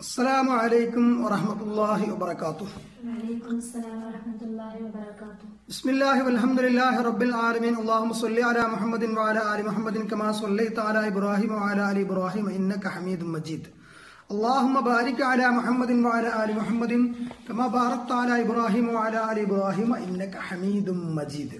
السلام عليكم ورحمة الله وبركاته وعليكم السلام ورحمة الله وبركاته بسم الله والحمد لله رب العالمين اللهم صل على محمد وعلى آل محمد كما صليت على إبراهيم وعلى آل إبراهيم إنك حميد مجيد اللهم بارك على محمد وعلى آل محمد كما باركت على إبراهيم وعلى آل إبراهيم إنك حميد مجيد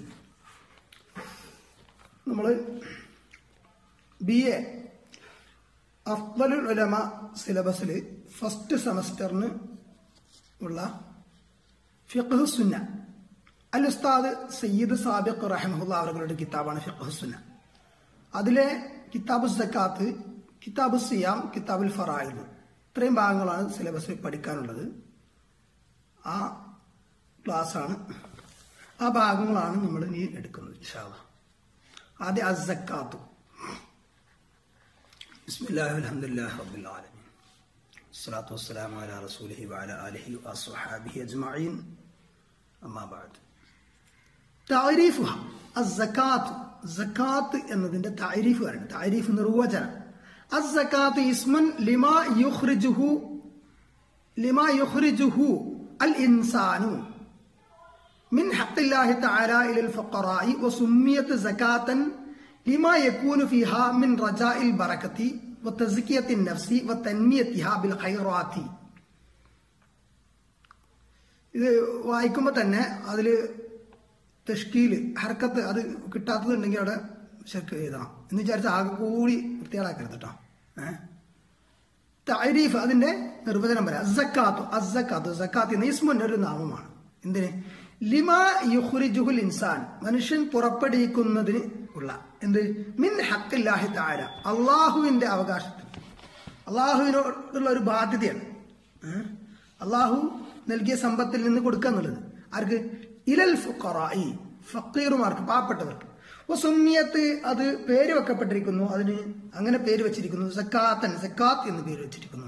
നമ്മൾ B A അഫ്ദലുൽ ഉലമ സിലബസിൽ first സെമസ്റ്ററിന് ഉള്ള ഫിഖ് സുന്ന അൽ ഉസ്താദ് സയ്യിദ് സാബിഖ് റഹമുല്ല അവരുടെ കിതാബാണ് ഫിഖ് സുന്ന അതിലെ കിതാബ് സക്കാത്ത് കിതാബ് സിയാം കിതാബുൽ ഫറായിദ് ഇത്രയും ഭാഗങ്ങളാണ് സിലബസിൽ പഠിക്കാനുള്ളത് ആ ക്ലാസ്സാണ് ആ ഭാഗങ്ങളാണ് നമ്മൾ ഇനി എടുക്കുന്നത് ഇൻഷാല്ല ആദ്യം അസക്കാത്തു بسم الله والحمد لله رب العالمين الصلاة والسلام على رسوله وعلى آله وأصحابه أجمعين أما بعد تعريفها الزكاة زكاة എന്നതിന്റെ تعريف വരണം تعريف നിർവചനം الزكاة اسم لما يخرجه لما يخرجه الإنسان من حق الله تعالى إلى الفقراء وسميت زكاة لما يكون فيها من رجاء البركة وتزكية النفس وتنميتها بالخيرات ഇത് വായിക്കുമ്പോൾ തന്നെ അതിൽ തഷ്കീല് ഹർക്കത്ത് അത് കിട്ടാത്തതുണ്ടെങ്കിൽ അവിടെ ശരിക്കും എഴുതണം എന്ന് വിചാരിച്ച് ആകെ കൂടി വൃത്തിയാളാക്കരുത് കേട്ടോ ഏഹ് തൈരീഫ് അതിന്റെ നിർവചനം പറയാം അസക്കാത്തു അസക്കാത്തു സക്കാത്ത് എന്ന ഇസ്മുന്റെ ഒരു നാമമാണ് എന്തിന് ലിമ യുഹുറിജുഹുൽ ഇൻസാൻ മനുഷ്യൻ പുറപ്പെടുവിക്കുന്നതിന് ഉള്ള എന്ത് മിൻ ഹക്കില്ലാഹി താര അള്ളാഹുവിന്റെ അവകാശത്തിൽ അള്ളാഹുവിനോടുള്ള ഒരു ബാധ്യതയാണ് ഏഹ്? അള്ളാഹു നൽകിയ സമ്പത്തിൽ നിന്ന് കൊടുക്കുക എന്നുള്ളത് ആർക്ക് ഇലൽ ഫുഖറായി ഫക്കീറുമാർക്ക് പാവപ്പെട്ടവർക്ക് അപ്പൊ സുന്നിയത്ത് അത് പേര് വെക്കപ്പെട്ടിരിക്കുന്നു അതിന് അങ്ങനെ പേര് വെച്ചിരിക്കുന്നു സക്കാത്തൻ സക്കാത്ത് എന്ന് പേര് വെച്ചിരിക്കുന്നു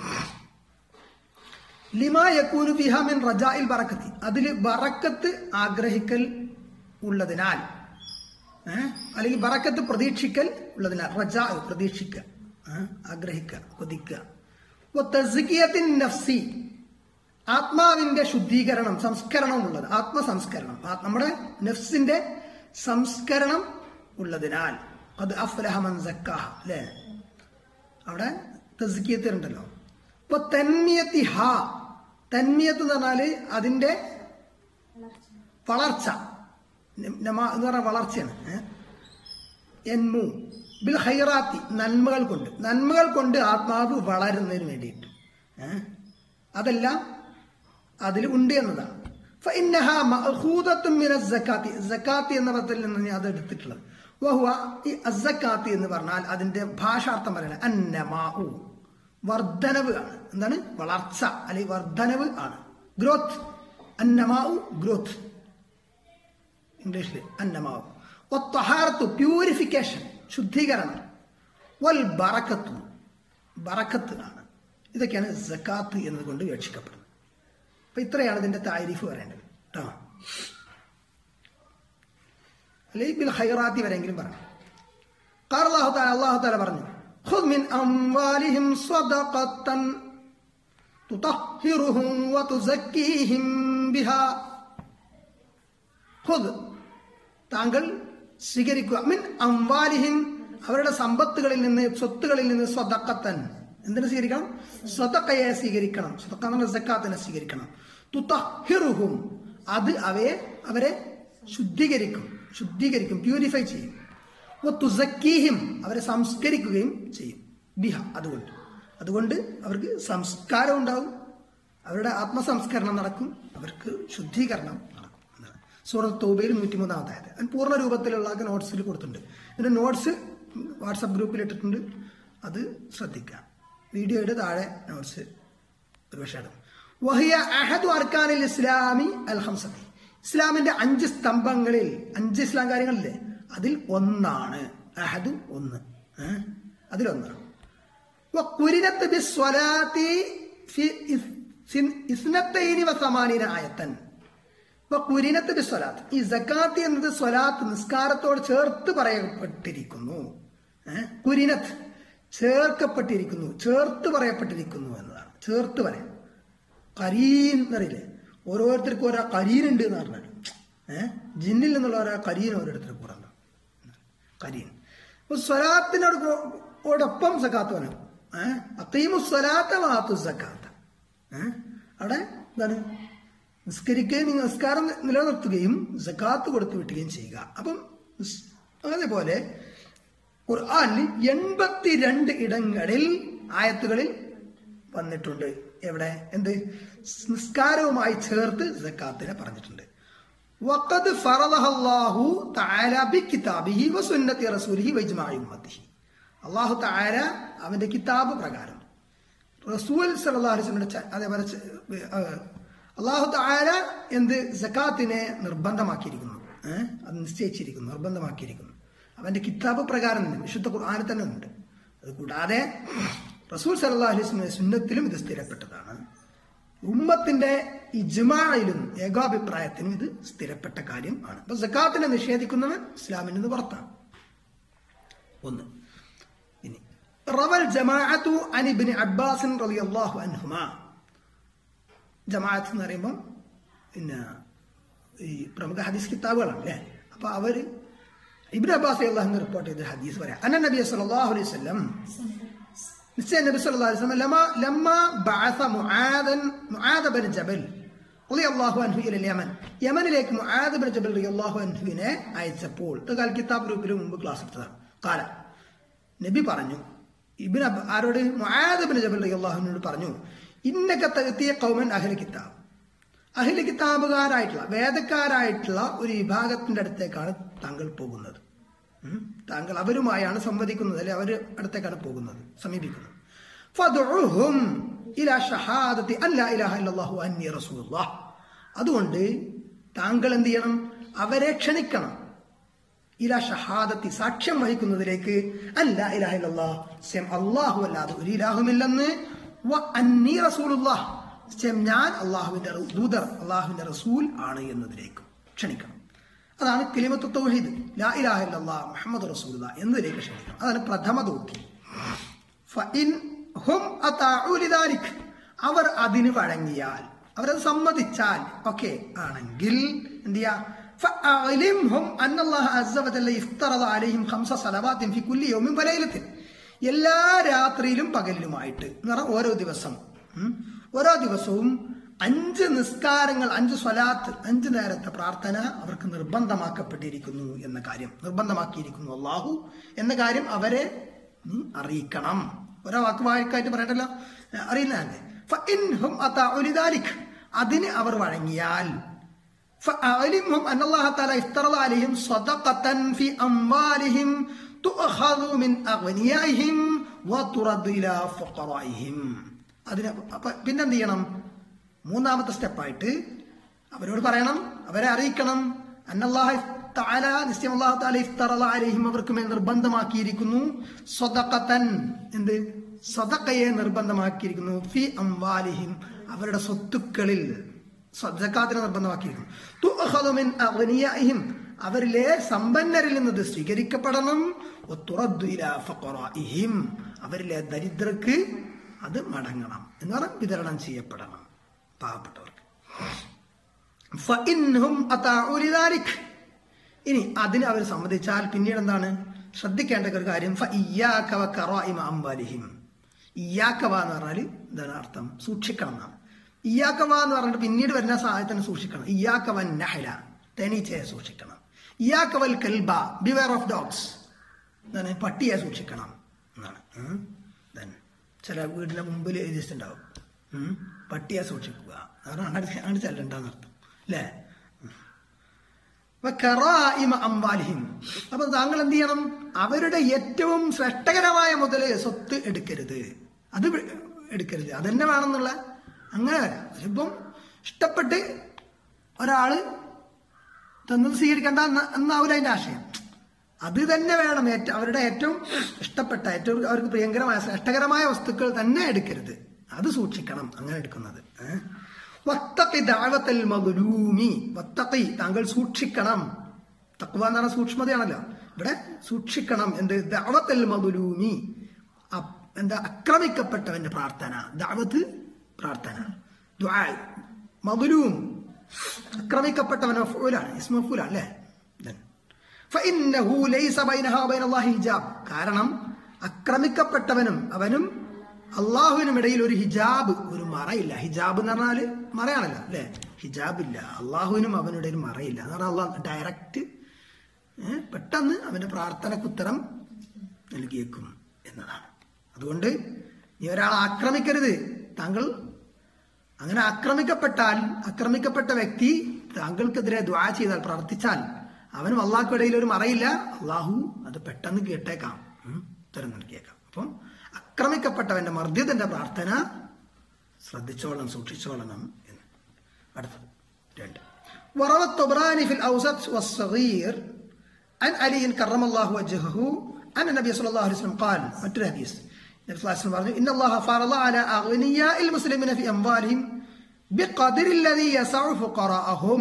ലിമാ യക്കൂനു ഫിഹ മിൻ റജായിൽ ബറക്കത്തി അതിൽ ബറക്കത്ത് ആഗ്രഹിക്കൽ ഉള്ളതിനാൽ ഏഹ്? അല്ലെങ്കിൽ ബറക്കത്ത് പ്രതീക്ഷിക്കൽ ഉള്ളതിനാൽ റജാ പ്രതീക്ഷിക്കുക ഏഹ്? ആഗ്രഹിക്കുക കൊതിക്കുക വ തസ്കിയത്തിൻ നഫ്സി ആത്മാവിന്റെ ശുദ്ധീകരണം സംസ്കരണം ഉള്ളത് ആത്മസംസ്കരണം ആ- നമ്മുടെ നഫ്സിന്റെ സംസ്കരണം ഉള്ളതിനാൽ അത് അഫ്ലഹമൻ സക്കാഹ അല്ലേ അവിടെ തസ്കിയത്തിലുണ്ടല്ലോ ഇപ്പൊ തന്മിയത്തി ഹ തന്മിയത്ത് എന്ന് പറഞ്ഞാല് അതിന്റെ വളർച്ച ന- നമ- എന്ന് പറഞ്ഞ വളർച്ചയാണ് ഏ? എൻമു ബിൽ ഹൈറാത്തി നന്മകൾ കൊണ്ട് നന്മകൾ കൊണ്ട് ആത്മാവ് വളരുന്നതിന് വേണ്ടിയിട്ട് ഏ? അതെല്ലാം അതിൽ ഉണ്ട് എന്നതാണ് ഫഇന്നഹ മഅഖൂദത്തും മിന സക്കാത്തി സക്കാത്തി എന്ന പദത്തിൽ നിന്ന് അത് എടുത്തിട്ടുള്ളത് വഹുവ ഈ അസക്കാത്തി എന്ന് പറഞ്ഞാൽ അതിന്റെ ഭാഷാർത്ഥം പറയണത് അന്നമാഉ വർധനവ് ആണ് എന്താണ് വളർച്ച അല്ലെങ്കിൽ വർധനവ് ആണ് ഗ്രോത്ത് അന്നമാഉ ഗ്രോത്ത് ഇംഗ്ലീഷിൽ അന്നമാവ് ഒത്തഹാറത്തു പ്യൂരിഫിക്കേഷൻ ശുദ്ധീകരണം വൽ ബറക്കത്തു ബറക്കത്ത് ആണ് ഇതൊക്കെയാണ് സക്കാത്ത് എന്നതുകൊണ്ട് വീക്ഷിക്കപ്പെടുന്നത് അപ്പൊ ഇത്രയാണ് ഇതിന്റെ താരിഫ് പറയേണ്ടത് കേട്ടോ അല്ലെങ്കിൽ ബിൽ ഹൈറാത്തി വരെങ്കിലും പറഞ്ഞു قال الله تعالى الله تعالى പറഞ്ഞു خذ من أموالهم صدقة تطهرهم وتزكيهم بها ഖുദ് താങ്കൾ സ്വീകരിക്കുക മിൻ അംവാലിഹിൻ അവരുടെ സമ്പത്തുകളിൽ നിന്ന് സ്വത്തുകളിൽ നിന്ന് സ്വതക്കത്തൻ എന്തിനു സ്വീകരിക്കണം സ്വതക്കയെ സ്വീകരിക്കണം സ്വതക്ക എന്നുള്ള സക്കാത്തിനെ സ്വീകരിക്കണം തുതഹിറുഹും അത് അവയെ അവരെ ശുദ്ധീകരിക്കും ശുദ്ധീകരിക്കും പ്യൂരിഫൈ ചെയ്യും തുസക്കീഹിം അവരെ സംസ്കരിക്കുകയും ചെയ്യും ബിഹ അതുകൊണ്ട് അതുകൊണ്ട് അവർക്ക് സംസ്കാരം ഉണ്ടാവും അവരുടെ ആത്മസംസ്കരണം നടക്കും അവർക്ക് ശുദ്ധീകരണം നടക്കും എന്നാണ് സൂറത്ത് തൗബയിൽ നൂറ്റിമൂന്നാമത്തെ ആയത് അത് പൂർണ്ണ രൂപത്തിലുള്ള നോട്ട്സിൽ കൊടുത്തിട്ടുണ്ട് ഇതിന്റെ നോട്ട്സ് വാട്സപ്പ് ഗ്രൂപ്പിൽ ഇട്ടിട്ടുണ്ട് അത് ശ്രദ്ധിക്കുക വീഡിയോയുടെ താഴെ നോട്ട്സ് ഒരു പക്ഷേ ഇടും വഹിയ അഹദു അർക്കാനിൽ ഇസ്ലാമി അൽ ഹംസത്തി ഇസ്ലാമിന്റെ അഞ്ച് സ്തംഭങ്ങളിൽ അഞ്ച് ഇസ്ലാം കാര്യങ്ങളില്ലേ അതിൽ ഒന്നാണ് അഹദു ഒന്ന് ഏഹ്? അതിലൊന്നാണ് وقرنت بالصلاة في إث- اثنتين وثمانين آية കുരിനത്ത് ബിസ്വലാത്ത് ഈ സക്കാത്ത് എന്നത് സ്വലാത്ത് നിസ്കാരത്തോട് ചേർത്ത് പറയപ്പെട്ടിരിക്കുന്നു ഏ? കുരിനത്ത് ചേർക്കപ്പെട്ടിരിക്കുന്നു ചേർത്ത് പറയപ്പെട്ടിരിക്കുന്നു എന്നതാണ് ചേർത്ത് പറയാം കരീൻ എന്നറിയില്ലേ ഓരോരുത്തർക്കും ഓരോ കരീനുണ്ട് എന്ന് പറഞ്ഞാൽ ഏഹ് ജിന്നിൽ നിന്നുള്ള ഓരോ കരീൻ ഓരോരുത്തർക്ക് കൂടെ ഉണ്ട് കരീൻ അപ്പൊ സ്വലാത്തിനോട് ഓടൊപ്പം സക്കാത്ത് വേണം ഏഹ് അത്തീമു സ്വലാത്ത മാത്തു സക്കാത്ത് ഏഹ് അവിടെ എന്താണ് നിസ്കരിക്കുകയും നിങ്ങൾ നിസ്കാരം നിലനിർത്തുകയും സക്കാത്ത് കൊടുത്തു വിട്ടുകയും ചെയ്യുക അപ്പം സ് അതേപോലെ ഖുർആനിൽ എൺപത്തിരണ്ട് ഇടങ്ങളിൽ ആയത്തുകളിൽ വന്നിട്ടുണ്ട് എവിടെ എന്ത് നിസ്കാരവുമായി ചേർത്ത് സക്കാത്തിനെ പറഞ്ഞിട്ടുണ്ട് വഖദ് ഫറളഹല്ലാഹു തആല ബികിതാബിഹി വസുന്നതി റസൂലിഹി വജ്മാഇ ഉമ്മത്തിഹി അല്ലാഹു തആല അവന്റെ കിതാബ് പ്രകാരം റസൂൽ സല്ലല്ലാഹു അലൈഹി വസല്ലമയുടെ അതേപോലെ ച- ആ, അല്ലാഹു തആല എന്ത് സക്കാത്തിനെ നിർബന്ധമാക്കിയിരിക്കുന്നു ഏഹ് അത് നിശ്ചയിച്ചിരിക്കുന്നു നിർബന്ധമാക്കിയിരിക്കുന്നു അവന്റെ കിതാബ് പ്രകാരം തന്നെ വിശുദ്ധ ഖുർആനിൽ തന്നെ ഉണ്ട് അത് കൂടാതെ റസൂൽ സല്ലല്ലാഹു അലൈഹി വസല്ലമയുടെ സുന്നത്തിലും ഇത് സ്ഥിരപ്പെട്ടതാണ് ഉമ്മത്തിന്റെ ഇജ്മായിലും ഏകാഭിപ്രായത്തിനും ഇത് സ്ഥിരപ്പെട്ട കാര്യം ആണ് അപ്പൊ സക്കാത്തിനെ നിഷേധിക്കുന്നവൻ ഇസ്ലാമിൽ നിന്ന് പുറത്താണ് ഒന്ന് ഇനി റവൽ ജമാഅത്തു അൻ ഇബ്നു അബ്ബാസ് റളിയല്ലാഹു അൻഹുമാ ജമാഅത്ത് എന്ന് പറയുമ്പോൾ പിന്നെ ഈ പ്രമുഖ ഹദീസ് കിതാബുകളാണ് അല്ലേ അപ്പൊ അവര് ഇബ്നു അബ്ബാസ് അള്ളാഹു റിപ്പോർട്ട് ചെയ്ത ഹദീസ് പറയാം അന്ന നബി സല്ലല്ലാഹു അലൈഹി വസല്ലം നിശ്ചയ നബി സല്ലല്ലാഹു അലൈഹി വസല്ലം ലമ ലമ്മ ബഅസ മുആദൻ മുആദ ബിൻ ജബൽ റളിയല്ലാഹു അൻഹു ഇല യമൻ യമനിലേക്ക് മുആദ് ബിൻ ജബൽ റളിയല്ലാഹു അൻഹുവിനെ അയച്ചപ്പോൾ ഇത് കാൽ കിതാബ് ഗ്രൂപ്പിൽ മുമ്പ് ക്ലാസ് എടുത്തതാണ് കാല നബി പറഞ്ഞു ഇബിൻ അബ് ആരോട് മുആദ് ബിൻ ജബൽ റളിയല്ലാഹു അൻഹുവിനോട് പറഞ്ഞു ഇന്നക തഅതിയ ഖൗമൻ അഹ്ല കിതാബ് അഹ്ല കിതാബുകാരായിട്ടുള്ള വേദക്കാരായിട്ടുള്ള ഒരു വിഭാഗത്തിന്റെ അടുത്തേക്കാണ് താങ്കൾ പോകുന്നത് ഉം. താങ്കൾ അവരുമായാണ് സംവദിക്കുന്നത് അല്ലെ അവർ അടുത്തേക്കാണ് പോകുന്നത് സമീപിക്കുന്നത് ഫദ്ഉഹും ഇലാ ഷഹാദത്തി അൻ ലാ ഇലാഹ ഇല്ലല്ലാഹു അന്നി റസൂലുള്ളാഹ് അതുകൊണ്ട് താങ്കൾ എന്ത് ചെയ്യണം അവരെ ക്ഷണിക്കണം ഇലാ ഷഹാദത്തി സാക്ഷ്യം വഹിക്കുന്നതിലേക്ക് അല്ല ഇലാഹ ഇല്ലല്ലാഹ് സ്വയം അല്ലാഹു അല്ലാതെ ഒരു ഇലാഹുമില്ലെന്ന് വ അന്നി റസൂലുള്ളാഹ് സ്വയം ഞാൻ അള്ളാഹുവിന്റെ ദൂതർ അള്ളാഹുവിന്റെ റസൂൽ ആണ് എന്നതിലേക്ക് ക്ഷണിക്കണം അതാണ് കിലിമത്ത് തൗഹീദ് ലാ ഇലാഹ ഇല്ലല്ലാഹ് മുഹമ്മദ് റസൂലുള്ളാഹ് എന്നതിലേക്ക് ക്ഷണിക്കണം അതാണ് പ്രഥമ ദൗത്യം ഫഇൻ ഹും അതാഉ ലിദാലിക് അവർ അതിന് വഴങ്ങിയാൽ അവരത് സമ്മതിച്ചാൽ ഓക്കെ ആണെങ്കിൽ എന്ത് ചെയ്യാ فأعلمهم أن الله عز وجل افترض عليهم خمس صلوات في كل يوم وليلة എല്ലാ രാത്രിയിലും പകലിലുമായിട്ട് എന്ന് പറഞ്ഞാൽ ഓരോ ദിവസം ഉം, ഓരോ ദിവസവും അഞ്ച് നിസ്കാരങ്ങൾ അഞ്ച് സ്വലാത്ത് അഞ്ച് നേരത്തെ പ്രാർത്ഥന അവർക്ക് നിർബന്ധമാക്കപ്പെട്ടിരിക്കുന്നു എന്ന കാര്യം നിർബന്ധമാക്കിയിരിക്കുന്നു അള്ളാഹു എന്ന കാര്യം അവരെ നീ അറിയിക്കണം ഓരോ വാക്ക് വാക്കായിട്ട് പറയട്ടല്ലോ അറിയുന്നതല്ലേ ഫഇൻഹും അതാഉ ലിദാലിക്. അതിന് അവർ വഴങ്ങിയാൽ فأعلمهم أن الله تعالى افترض عليهم صدقة في أموالهم تؤخذ من أغنيائهم وترد إلى فقرائهم അതിന് അപ്പൊ പിന്നെന്ത് ചെയ്യണം മൂന്നാമത്തെ സ്റ്റെപ്പായിട്ട് അവരോട് പറയണം അവരെ അറിയിക്കണം അന്നല്ലാഹ് തആല നിശ്ചയം അല്ലാഹു തആല ഇഫ്തറള അലൈഹിം അവർക്ക് മേൽ നിർബന്ധമാക്കിയിരിക്കുന്നു സ്വതക്കത്തൻ എന്ത് സ്വതക്കയെ നിർബന്ധമാക്കിയിരിക്കുന്നു ഫി അംവാലിഹിം അവരുടെ സ്വത്തുക്കളിൽ സക്കാത്തിനെ നിർബന്ധമാക്കിയിരിക്കുന്നു തുഅഖദു മിൻ അഗ്നിയാഇഹിം അവരിലെ സമ്പന്നരിൽ നിന്ന് ഇത് സ്വീകരിക്കപ്പെടണം വതുറദ്ദു ഇലാ ഫഖറാഇഹിം അവരിലെ ദരിദ്രർക്ക് അത് മടങ്ങണം എന്ന് പറഞ്ഞാൽ വിതരണം ചെയ്യപ്പെടണം പാവപ്പെട്ടവർക്ക് ഫഇൻഹും അതാഉ ലിദാലിക് ഇനി അതിന് അവർ സമ്മതിച്ചാൽ പിന്നീട് എന്താണ് ശ്രദ്ധിക്കേണ്ട ഒരു കാര്യം ഫ ഇയ്യാക വ കറായിമ അംവാലിഹിം ഇയ്യാക്കവ എന്ന് പറഞ്ഞാൽ എന്താണ് അർത്ഥം സൂക്ഷിക്കണം എന്നാണ് ഇയ്യാക്കവ എന്ന് പറഞ്ഞിട്ട് പിന്നീട് വരുന്ന സാഹചര്യത്തിന് സൂക്ഷിക്കണം ഇയ്യാക്കവൻ നഹല തേനീച്ചയെ സൂക്ഷിക്കണം ഇയ്യാക്കവൽ കൽബ ബിവെയർ ഓഫ് ഡോഗ്സ് എന്താണ് പട്ടിയെ സൂക്ഷിക്കണം എന്നാണ് ഉം. Then ചില വീടിന്റെ മുമ്പിൽ എഴുതിയിട്ടുണ്ടാവും ഉം. പട്ടിയെ സൂക്ഷിക്കുക കാരണം അങ്ങനെ അങ്ങനെ ചെല്ലണ്ടെന്ന് അർത്ഥം അല്ലേ വകറായിമ അംവാലിഹിം അപ്പൊ താങ്കൾ എന്ത് ചെയ്യണം അവരുടെ ഏറ്റവും ശ്രേഷ്ഠകരമായ മുതല് സ്വത്ത് എടുക്കരുത് അത് വി- എടുക്കരുത് അതന്നെ വേണമെന്നുള്ള അങ്ങനെ വരാം ഇപ്പം ഇഷ്ടപ്പെട്ട് ഒരാള് തന്നത് സ്വീകരിക്കേണ്ട എന്ന- എന്നാവൂല അതിന്റെ ആശയം അത് തന്നെ വേണം ഏറ്റ അവരുടെ ഏറ്റവും ഇഷ്ടപ്പെട്ട ഏറ്റവും അവർക്ക് പ്രിയങ്കരമായ ശ്രേഷ്ഠകരമായ വസ്തുക്കൾ തന്നെ എടുക്കരുത് അത് സൂക്ഷിക്കണം അങ്ങനെ എടുക്കുന്നത് ഏഹ്? വത്തഖി ദഅവത്തൽ മദ്ലൂമി വത്തഖി താങ്കൾ സൂക്ഷിക്കണം തക്വ എന്ന് പറഞ്ഞ സൂക്ഷ്മതയാണല്ലോ ഇവിടെ സൂക്ഷിക്കണം എന്ത് ദഅവത്തൽ മദ്ലൂമി അപ്- എന്താ ആക്രമിക്കപ്പെട്ടവന്റെ പ്രാർത്ഥന ദാവത്ത് പ്രാർത്ഥന ദുആ മദ്ലൂം ആക്രമിക്കപ്പെട്ടവൻ മഫ്ഊലാണ് ഇസ്മ മഫ്ഊലാണ് അല്ലേ Then. فإنه ليس بينها وبين الله حجاب കാരണം ആക്രമിക്കപ്പെട്ടവനും അവനും അള്ളാഹുവിനും ഇടയിൽ ഒരു ഹിജാബ് ഒരു മറയില്ല ഹിജാബ് എന്ന് പറഞ്ഞാല് മറയാണല്ലോ അല്ലെ ഹിജാബ് ഇല്ല അള്ളാഹുവിനും അവനും ഇടയിൽ മറയില്ല എന്ന് പറഞ്ഞാൽ അള്ളാഹ് ഡയറക്റ്റ് ഏ, പെട്ടെന്ന് അവന്റെ പ്രാർത്ഥനക്ക് ഉത്തരം നൽകിയേക്കും എന്നതാണ് അതുകൊണ്ട് നീ ഒരാളെ ആക്രമിക്കരുത് താങ്കൾ അങ്ങനെ ആക്രമിക്കപ്പെട്ടാൽ ആക്രമിക്കപ്പെട്ട വ്യക്തി താങ്കൾക്കെതിരെ ദ്വാ ചെയ്താൽ പ്രാർത്ഥിച്ചാൽ അവനും അള്ളാഹ്ക്കിടയിൽ ഒരു മറയില്ല അള്ളാഹു അത് പെട്ടെന്ന് കേട്ടേക്കാം ഉം, ഉത്തരം നൽകിയേക്കാം അപ്പം ആക്രമിക്കപ്പെട്ടവന്റെ മർദ്ദിതന്റെ പ്രാർത്ഥന ശ്രദ്ധിച്ചോളണം സൂക്ഷിച്ചോളണം എന്ന് അടുത്തത് രണ്ട് وروى الطبراني في الأوسط والصغير عن علي كرم الله وجهه أن النبي صلى الله عليه وسلم قال متى حديث النبي صلى الله عليه وسلم قال إن الله فرض على أغنياء المسلمين في أموالهم بقدر الذي يسع فقراءهم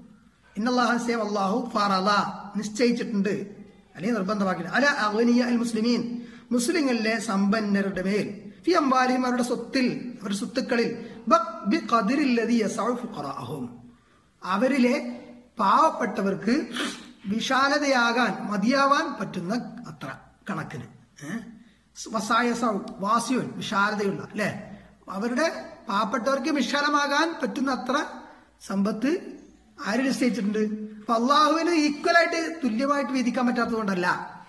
إن الله سيف الله فرض നിശ്ചയിച്ചിട്ടുണ്ട് അല്ലെങ്കിൽ നിർബന്ധമാക്കിയിട്ടുണ്ട് അല അഗ്നിയ അൽ മുസ്ലിമീൻ മുസ്ലിങ്ങളിലെ സമ്പന്നരുടെ മേൽ ഫി അംബാലിഹിം അവരുടെ സ്വത്തിൽ അവരുടെ സ്വത്തുക്കളിൽ ബ- ബി ഖദിരില്ലദി യസഉ ഫുഖറാഅഹും. അവരിലെ പാവപ്പെട്ടവർക്ക് വിശാലതയാകാൻ മതിയാവാൻ പറ്റുന്ന അത്ര കണക്കിന് ഏഹ്? വസായ സൗ വാസ്യുൻ വിശാലതയുള്ള അല്ലെ അവരുടെ പാവപ്പെട്ടവർക്ക് വിശാലമാകാൻ പറ്റുന്ന അത്ര സമ്പത്ത് ആര് നിശ്ചയിച്ചിട്ടുണ്ട് അപ്പൊ അള്ളാഹുവിന് ഈക്വലായിട്ട് തുല്യമായിട്ട് വീതിക്കാൻ പറ്റാത്തത് കൊണ്ടല്ല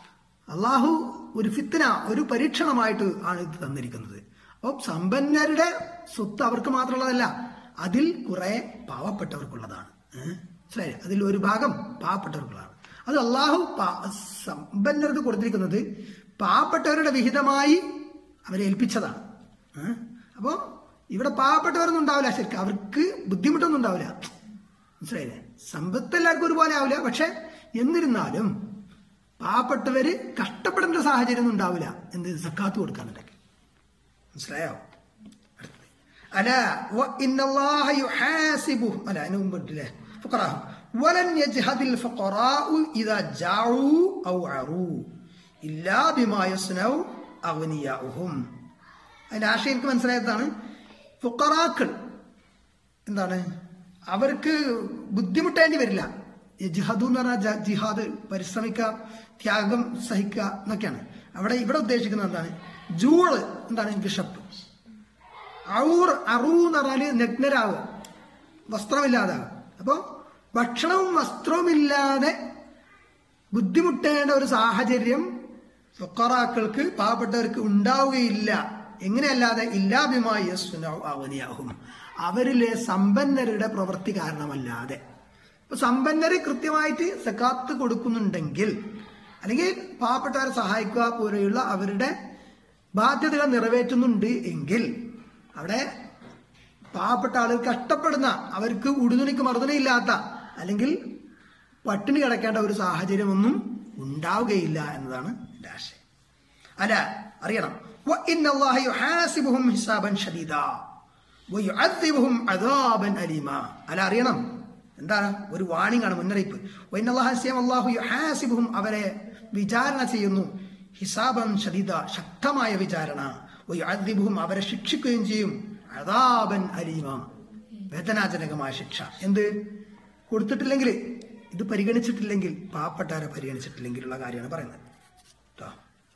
അള്ളാഹു ഒരു ഫിത്തന ഒരു പരീക്ഷണമായിട്ട് ആണ് ഇത് തന്നിരിക്കുന്നത് അപ്പോൾ സമ്പന്നരുടെ സ്വത്ത് അവർക്ക് മാത്രമുള്ളതല്ല അതിൽ കുറെ പാവപ്പെട്ടവർക്കുള്ളതാണ് ഏഹ്? മനസ്സിലായില്ലേ അതിൽ ഒരു ഭാഗം പാവപ്പെട്ടവർക്കുള്ളതാണ് അത് അള്ളാഹു പാ- സമ്പന്നർക്ക് കൊടുത്തിരിക്കുന്നത് പാവപ്പെട്ടവരുടെ വിഹിതമായി അവരെ ഏൽപ്പിച്ചതാണ് ഏഹ്? അപ്പോ ഇവിടെ പാവപ്പെട്ടവരൊന്നും ഉണ്ടാവില്ല ശരിക്കും അവർക്ക് ബുദ്ധിമുട്ടൊന്നും ഉണ്ടാവില്ല മനസ്സിലായില്ലേ സമ്പത്ത് എല്ലാവർക്കും ഒരുപോലെ ആവില്ല പക്ഷെ എന്നിരുന്നാലും പാവപ്പെട്ടവര് കഷ്ടപ്പെടേണ്ട സാഹചര്യം ഒന്നും ഉണ്ടാവില്ല എന്ത് സക്കാത്ത് കൊടുക്കാന്നുണ്ടെങ്കിൽ മനസ്സിലായോ അടുത്തത്. അല വ ഇന്നല്ലാഹ യുഹാസിബു അല അതിന് മുമ്പിട്ടില്ലേ ഫുഖറാഹു വലൻ യജ്ഹദിൽ ഫുഖറാഉ ഇദാ ജാഉ ഔ അറു ഇല്ലാ ബിമാ യസ്നഉ അഗ്നിയാഉഹും അതിന്റെ ആശയം എനിക്ക് മനസ്സിലായതാണ് ഫുഖറാക്കൾ എന്താണ് അവർക്ക് ബുദ്ധിമുട്ടേണ്ടി വരില്ല ഈ ജിഹാദ് എന്ന് പറഞ്ഞാൽ ജ- ജിഹാദ് പരിശ്രമിക്കുക ത്യാഗം സഹിക്കുക എന്നൊക്കെയാണ് അവിടെ ഇവിടെ ഉദ്ദേശിക്കുന്നത് എന്താണ് ജൂള് എന്താണ് ബിഷപ്പ് ഔർ അറു എന്ന് പറഞ്ഞാല് നഗ്നരാവുക വസ്ത്രമില്ലാതാവുക അപ്പോ ഭക്ഷണവും വസ്ത്രവുമില്ലാതെ ബുദ്ധിമുട്ടേണ്ട ഒരു സാഹചര്യം ഫുക്കറാക്കൾക്ക് പാവപ്പെട്ടവർക്ക് ഉണ്ടാവുകയില്ല എങ്ങനെയല്ലാതെ ഇല്ലാഭിമായി അവനിയാകും അവരിലെ സമ്പന്നരുടെ പ്രവൃത്തി കാരണമല്ലാതെ ഇപ്പൊ സമ്പന്നര് കൃത്യമായിട്ട് സക്കാത്ത് കൊടുക്കുന്നുണ്ടെങ്കിൽ അല്ലെങ്കിൽ പാവപ്പെട്ടവരെ സഹായിക്കുക പോലെയുള്ള അവരുടെ ബാധ്യതകൾ നിറവേറ്റുന്നുണ്ട് എങ്കിൽ അവിടെ പാവപ്പെട്ട ആളുകൾ കഷ്ടപ്പെടുന്ന അവർക്ക് ഉടുതുണിക്ക് മറുതുണിയില്ലാത്ത അല്ലെങ്കിൽ പട്ടിണി കിടക്കേണ്ട ഒരു സാഹചര്യമൊന്നും ഉണ്ടാവുകയില്ല എന്നതാണ് എൻ്റെ ആശയം അല്ല അറിയണം وإن الله يحاسبهم حسابا شديدا ويعذبهم عذابا أليما അല്ല അറിയണം എന്താണ് ഒരു വാണിംഗ് ആണ് മുന്നറിയിപ്പ് വൈനല്ലാഹസ്യം അള്ളാഹു യുഹാസിബുഹും അവരെ വിചാരണ ചെയ്യുന്നു ഹിസാബൻ ഷദീദ ശക്തമായ വിചാരണ വയുഅദ്ദിബുഹും അവരെ ശിക്ഷിക്കുകയും ചെയ്യും അദാബൻ അലീമ വേദനാജനകമായ ശിക്ഷ എന്ത് കൊടുത്തിട്ടില്ലെങ്കിൽ ഇത് പരിഗണിച്ചിട്ടില്ലെങ്കിൽ പാവപ്പെട്ടവരെ പരിഗണിച്ചിട്ടില്ലെങ്കിലുള്ള കാര്യമാണ് പറയുന്നത് ട്ടോ.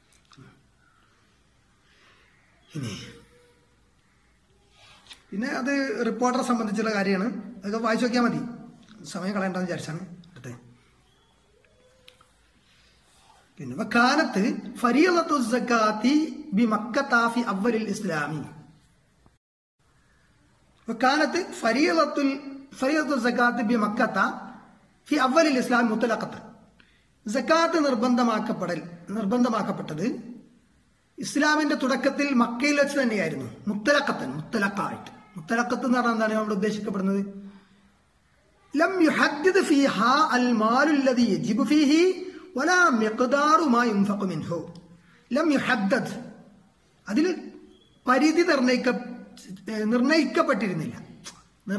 ഇനി പിന്നെ അത് റിപ്പോർട്ടറെ സംബന്ധിച്ചുള്ള കാര്യമാണ് അതൊക്കെ വായിച്ചു നോക്കിയാൽ മതി സമയം കളയണ്ടെന്ന് വിചാരിച്ചാണ് അടുത്ത് പിന്നെ വക്കാലത്ത് ഫരീലത്തു സക്കാത്തി ബി മക്കത്താഫി അവലിൽ ഇസ്ലാമി വക്കാലത്ത് ഫരീലത്തുൽ ഫരീലത്തു സക്കാത്ത് ബി മക്കത്ത ഫി അവലിൽ ഇസ്ലാം മുത്തലക്കത്ത് സക്കാത്ത് നിർബന്ധമാക്കപ്പെടൽ നിർബന്ധമാക്കപ്പെട്ടത് ഇസ്ലാമിന്റെ തുടക്കത്തിൽ മക്കയിൽ വെച്ച് തന്നെയായിരുന്നു മുത്തലക്കത്തൻ മുത്തലക്കായിട്ട് മുത്തലക്കത്ത് എന്ന് പറഞ്ഞാൽ എന്താണ് അവിടെ ഉദ്ദേശിക്കപ്പെടുന്നത് ലം യുഹദ്ദിദ് ഫീഹ അൽ മാലുല്ലദി യജിബു ഫീഹി വലാ മിഖ്ദാറു മാ യുൻഫഖു മിൻഹു ലം യുഹദ്ദദ് അതിൽ പരിധി നിർണയിക്ക നിർണയിക്കപ്പെട്ടിരുന്നില്ല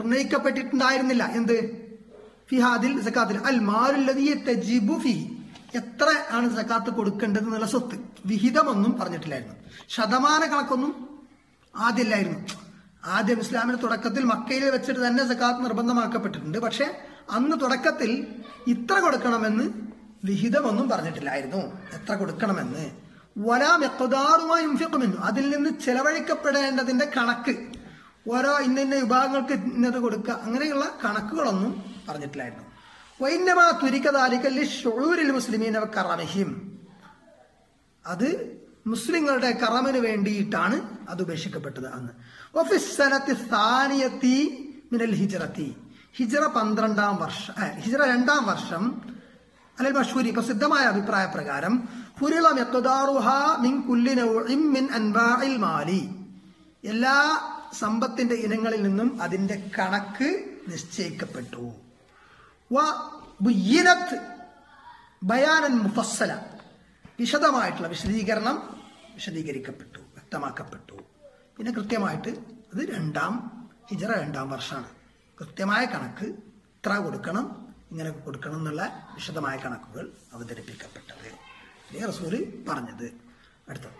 നിർണയിക്കപ്പെട്ടിട്ടുണ്ടായിരുന്നില്ല എന്ത് ഫിഹ അതിൽ സക്കാത്തിൽ അൽ മാലുല്ലദി തജിബു ഫീഹി എത്ര ആണ് സക്കാത്ത് കൊടുക്കേണ്ടത് എന്നുള്ള സ്വത്ത് വിഹിതമൊന്നും പറഞ്ഞിട്ടില്ലായിരുന്നു ശതമാന കണക്കൊന്നും ആദ്യമില്ലായിരുന്നു ആദ്യം ഇസ്ലാമിന്റെ തുടക്കത്തിൽ മക്കയിൽ വെച്ചിട്ട് തന്നെ സക്കാത്ത് നിർബന്ധമാക്കപ്പെട്ടിട്ടുണ്ട് പക്ഷെ അന്ന് തുടക്കത്തിൽ ഇത്ര കൊടുക്കണമെന്ന് വിഹിതമൊന്നും പറഞ്ഞിട്ടില്ലായിരുന്നു എത്ര കൊടുക്കണമെന്ന് വലാം എക്കതാറുമായി ഇൻഫിക്കുമെന്നു അതിൽ നിന്ന് ചെലവഴിക്കപ്പെടേണ്ടതിന്റെ കണക്ക് ഓരോ ഇന്ന ഇന്ന വിഭാഗങ്ങൾക്ക് ഇന്നത് കൊടുക്കുക അങ്ങനെയുള്ള കണക്കുകളൊന്നും പറഞ്ഞിട്ടില്ലായിരുന്നു വൈന്നമാ തുരിക്കതാലിക്കല്ലി ഷൊഴൂരിൽ മുസ്ലിമീന കറമഹിം അത് മുസ്ലിങ്ങളുടെ കറമിന് വേണ്ടിയിട്ടാണ് അത് ഉപേക്ഷിക്കപ്പെട്ടത് അന്ന് ഒഫിസനത്തി സ്ഥാനിയത്തി മിനൽ ഹിജറത്തി ഹിജറ പന്ത്രണ്ടാം വർഷം ഏ, ഹിജറ രണ്ടാം വർഷം അല്ലെങ്കിൽ മഷൂരി പ്രസിദ്ധമായ അഭിപ്രായ പ്രകാരം ഫുരിള മെക്കുദാറുഹ മിൻ കുല്ലി നൗഇൻ മിൻ അൻവാഇൽ മാലി എല്ലാ സമ്പത്തിന്റെ ഇനങ്ങളിൽ നിന്നും അതിന്റെ കണക്ക് നിശ്ചയിക്കപ്പെട്ടു വ ബുയ്യിനത്ത് ബയാനൻ മുഫസ്സല വിശദമായിട്ടുള്ള വിശദീകരണം വിശദീകരിക്കപ്പെട്ടു വ്യക്തമാക്കപ്പെട്ടു പിന്നെ കൃത്യമായിട്ട് അത് രണ്ടാം ഹിജറ രണ്ടാം വർഷമാണ് കൃത്യമായ കണക്ക് ഇത്ര കൊടുക്കണം ഇങ്ങനെ കൊടുക്കണം എന്നുള്ള വിശദമായ കണക്കുകൾ അവതരിപ്പിക്കപ്പെട്ടത് ഇതേ റസൂല് പറഞ്ഞത് അടുത്തത്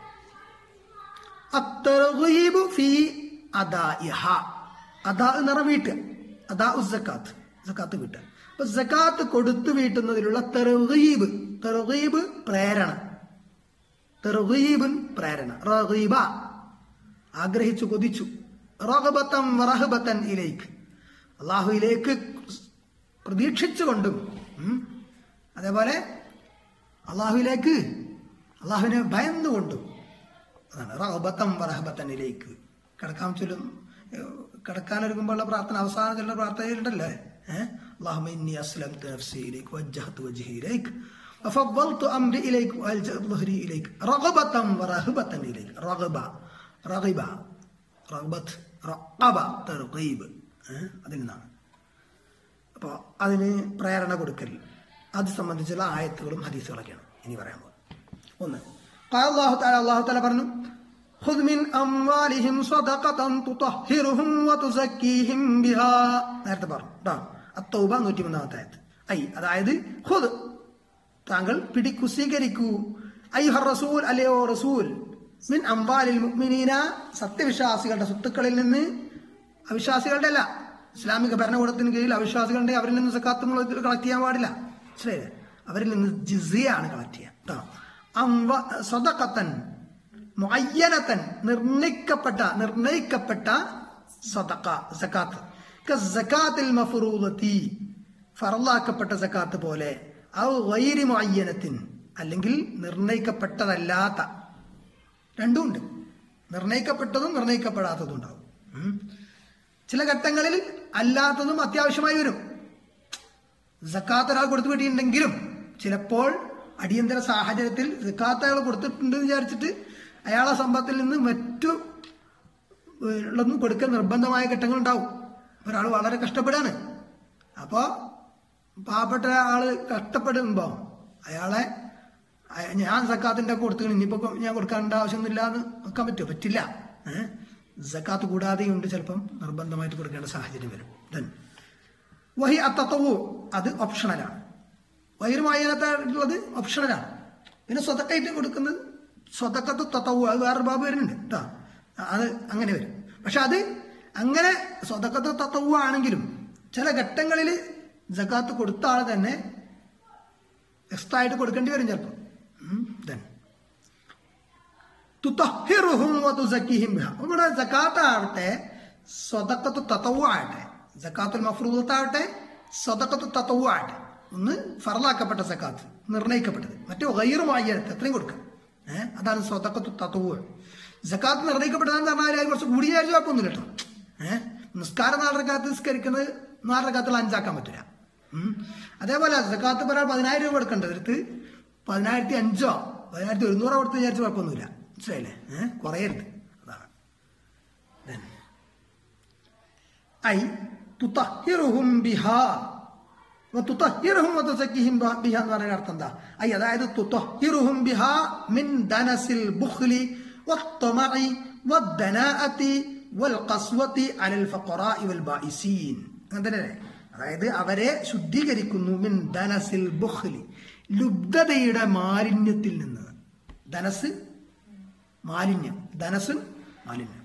അത്തർഗീബ് ഫീ അദാഇഹ അദാ എന്ന് പറഞ്ഞാൽ വീട്ടുക അദാ സക്കാത്ത് സക്കാത്ത് വീട്ടുക അപ്പൊ സക്കാത്ത് കൊടുത്തു വീട്ടുന്നതിലുള്ള തെറുഗീബ് തെറുഗീബ് പ്രേരണ തെറുഗീബുൻ പ്രേരണ റഗീബ ആഗ്രഹിച്ചു കൊതിച്ചു റഹബത്തം വറഹബത്തൻ ഇലേക്ക് അള്ളാഹുയിലേക്ക് പ്രതീക്ഷിച്ചുകൊണ്ടും ഉം, അതേപോലെ അള്ളാഹുവിലേക്ക് അള്ളാഹുവിനെ ഭയന്നുകൊണ്ടും അതാണ് റഹബത്തം വറഹബത്തനിലേക്ക് കിടക്കാൻ ചൊല്ലും ഏഹ് കിടക്കാനൊരുങ്ങുമ്പോഴുള്ള പ്രാർത്ഥന അവസാന ചൊല്ലുന്ന പ്രാർത്ഥനയിലുണ്ടല്ലേ ഏഹ് اللهم إني أسلمت نفسي إليك وجهت وجهي إليك وفضلت أمري إليك وألجأت ظهري إليك رغبة ورهبة إليك رغبة رغبة رغبة رقبة ترغيب ഏഹ് അതിൽ നിന്നാണ് അപ്പോൾ അതിന് പ്രേരണ കൊടുക്കൽ അത് സംബന്ധിച്ചുള്ള ആയത്തുകളും ഹദീസുകളൊക്കെയാണ് ഇനി പറയാൻ പോകുന്നത് ഒന്ന് قال الله تعالى الله تعالى പറഞ്ഞു خذ من أموالهم صدقة تطهرهم وتزكيهم بها നേരത്തെ പറഞ്ഞു കേട്ടോ അത്തൗബ നൂറ്റി മൂന്നാമത്തെ ആയത്ത് ഐ അതായത് ഖുദ് താങ്കൾ പിടിക്കു സ്വീകരിക്കൂ ഐഹർ റസൂൽ അല്ലയോ റസൂൽ മിൻ അംബാലിൽ മുഅ്മിനീന സത്യവിശ്വാസികളുടെ സ്വത്തുക്കളിൽ നിന്ന് അവിശ്വാസികളുടെ അല്ല ഇസ്ലാമിക ഭരണകൂടത്തിന് കീഴിൽ അവിശ്വാസികളുടെ അവരിൽ നിന്ന് സക്കാത്ത് കളക്ട് ചെയ്യാൻ പാടില്ല മനസ്സിലായില്ലേ അവരിൽ നിന്ന് ജിസിയാണ് കളക്ട് ചെയ്യാം കേട്ടോ അംവ സ്വതക്കത്തൻ മുഅയ്യനത്തൻ നിർണയിക്കപ്പെട്ട നിർണയിക്കപ്പെട്ട സദക്ക സക്കാത്ത് കസ്സക്കാത്തിൽ മഫറൂദത്തി ഫറലാക്കപ്പെട്ട സക്കാത്ത് പോലെ ഔ ഗൈരി മുഅയ്യനത്തിൻ അല്ലെങ്കിൽ നിർണയിക്കപ്പെട്ടതല്ലാത്ത രണ്ടുമുണ്ട് നിർണയിക്കപ്പെട്ടതും നിർണയിക്കപ്പെടാത്തതും ഉണ്ടാവും ഉം. ചില ഘട്ടങ്ങളിൽ അല്ലാത്തതും അത്യാവശ്യമായി വരും സക്കാത്ത് ഒരാൾ കൊടുത്തു കിട്ടിയിട്ടുണ്ടെങ്കിലും ചിലപ്പോൾ അടിയന്തര സാഹചര്യത്തിൽ സക്കാത്ത് അയാൾ കൊടുത്തിട്ടുണ്ട് എന്ന് വിചാരിച്ചിട്ട് അയാളെ സമ്പത്തിൽ നിന്ന് മറ്റു ഉള്ളതും കൊടുക്കൽ നിർബന്ധമായ ഘട്ടങ്ങൾ ഉണ്ടാവും ഒരാൾ വളരെ കഷ്ടപ്പെടാണ് അപ്പോൾ പാവപ്പെട്ട ആള് കഷ്ടപ്പെടുമ്പോൾ അയാളെ അയ- ഞാൻ സക്കാത്തിന്റെ കൊടുത്തു ഇനിയിപ്പോ ഞാൻ കൊടുക്കാനുള്ള ആവശ്യമൊന്നുമില്ല എന്ന് വെക്കാൻ പറ്റുമോ പറ്റില്ല ഏഹ് സക്കാത്ത് കൂടാതെയുണ്ട് ചിലപ്പം നിർബന്ധമായിട്ട് കൊടുക്കേണ്ട സാഹചര്യം വരും ദെൻ വഹി അത്തത്വവും അത് ഓപ്ഷണലാണ് വൈറുമായനത്തുള്ളത് ഓപ്ഷണലാണ് പിന്നെ സ്വതക്കായിട്ട് കൊടുക്കുന്നത് സ്വതക്കത്ത് തത്തവും അത് വേറെ ബാബ് വരുന്നുണ്ട് കേട്ടോ അത് അങ്ങനെ വരും പക്ഷെ അത് അങ്ങനെ സ്വതക്കത്ത് തത്തവും ആണെങ്കിലും ചില ഘട്ടങ്ങളിൽ ജക്കാത്ത് കൊടുത്ത ആൾ തന്നെ എക്സ്ട്രാ ആയിട്ട് കൊടുക്കേണ്ടി വരും ചിലപ്പോൾ ദെൻ തുതഹിറുഹും വതുസക്കിഹിം ബിഹ. ഇവിടെ സക്കാത്ത് ആവട്ടെ സ്വതക്കത്ത് തത്തവു ആവട്ടെ സക്കാത്തുൽ മഫ്രൂദത്താവട്ടെ സ്വതക്കത്ത് തത്തവു ആവട്ടെ ഒന്ന് ഫറലാക്കപ്പെട്ട സക്കാത്ത് നിർണയിക്കപ്പെട്ടത് മറ്റു ഗൈറുമായി എത്രയും കൊടുക്കാം ഏഹ് അതാണ് സ്വതക്കത്ത് തത്തവു സക്കാത്ത് നിർണയിക്കപ്പെട്ടതെന്ന് പറഞ്ഞാൽ അത് കുറച്ച് കൂടി വിചാരിച്ച കുഴപ്പമൊന്നുമില്ല കേട്ടോ ഏഹ് നിസ്കാരം നാലരക്കാത്ത് നിസ്കരിക്കുന്നത് നാലരക്കാത്തുള്ള അഞ്ചാക്കാൻ പറ്റില്ല ഉം. അതേപോലെ സക്കാത്ത് ഒരാൾ പതിനായിരം രൂപ കൊടുക്കേണ്ടത് അടുത്ത് പതിനായിരത്തി അഞ്ചോ പതിനായിരത്തി ഒരുന്നൂറോ കൊടുത്ത് വിചാരിച്ച കുഴപ്പമൊന്നുമില്ല മനസ്സിലായില്ലേ ഏഹ് കുറയരുത് അതാണ് Then, ഐ തുതഹിറുഹും ബിഹാ വതുതഹിറുഹും വതുസക്കിഹിം ബ- ബിഹാ എന്ന് പറയുന്ന അർത്ഥം എന്താ ഐ അതായത് തുതഹിറുഹും ബിഹാ മിൻ ദനസിൽ ബുഖ്ലി വത്തമഇ വദ്ദനാഅതി വൽഖസ്വതി അലൽ ഫഖറാഇ വൽ ബായിസീൻ അങ്ങനെ തന്നെ അതായത് അവരെ ശുദ്ധീകരിക്കുന്നു മിൻ ദനസിൽ ബുഖ്ലി ലുബ്ധതയുടെ മാലിന്യത്തിൽ നിന്ന് ധനസ് മാലിന്യം ധനസ് മാലിന്യം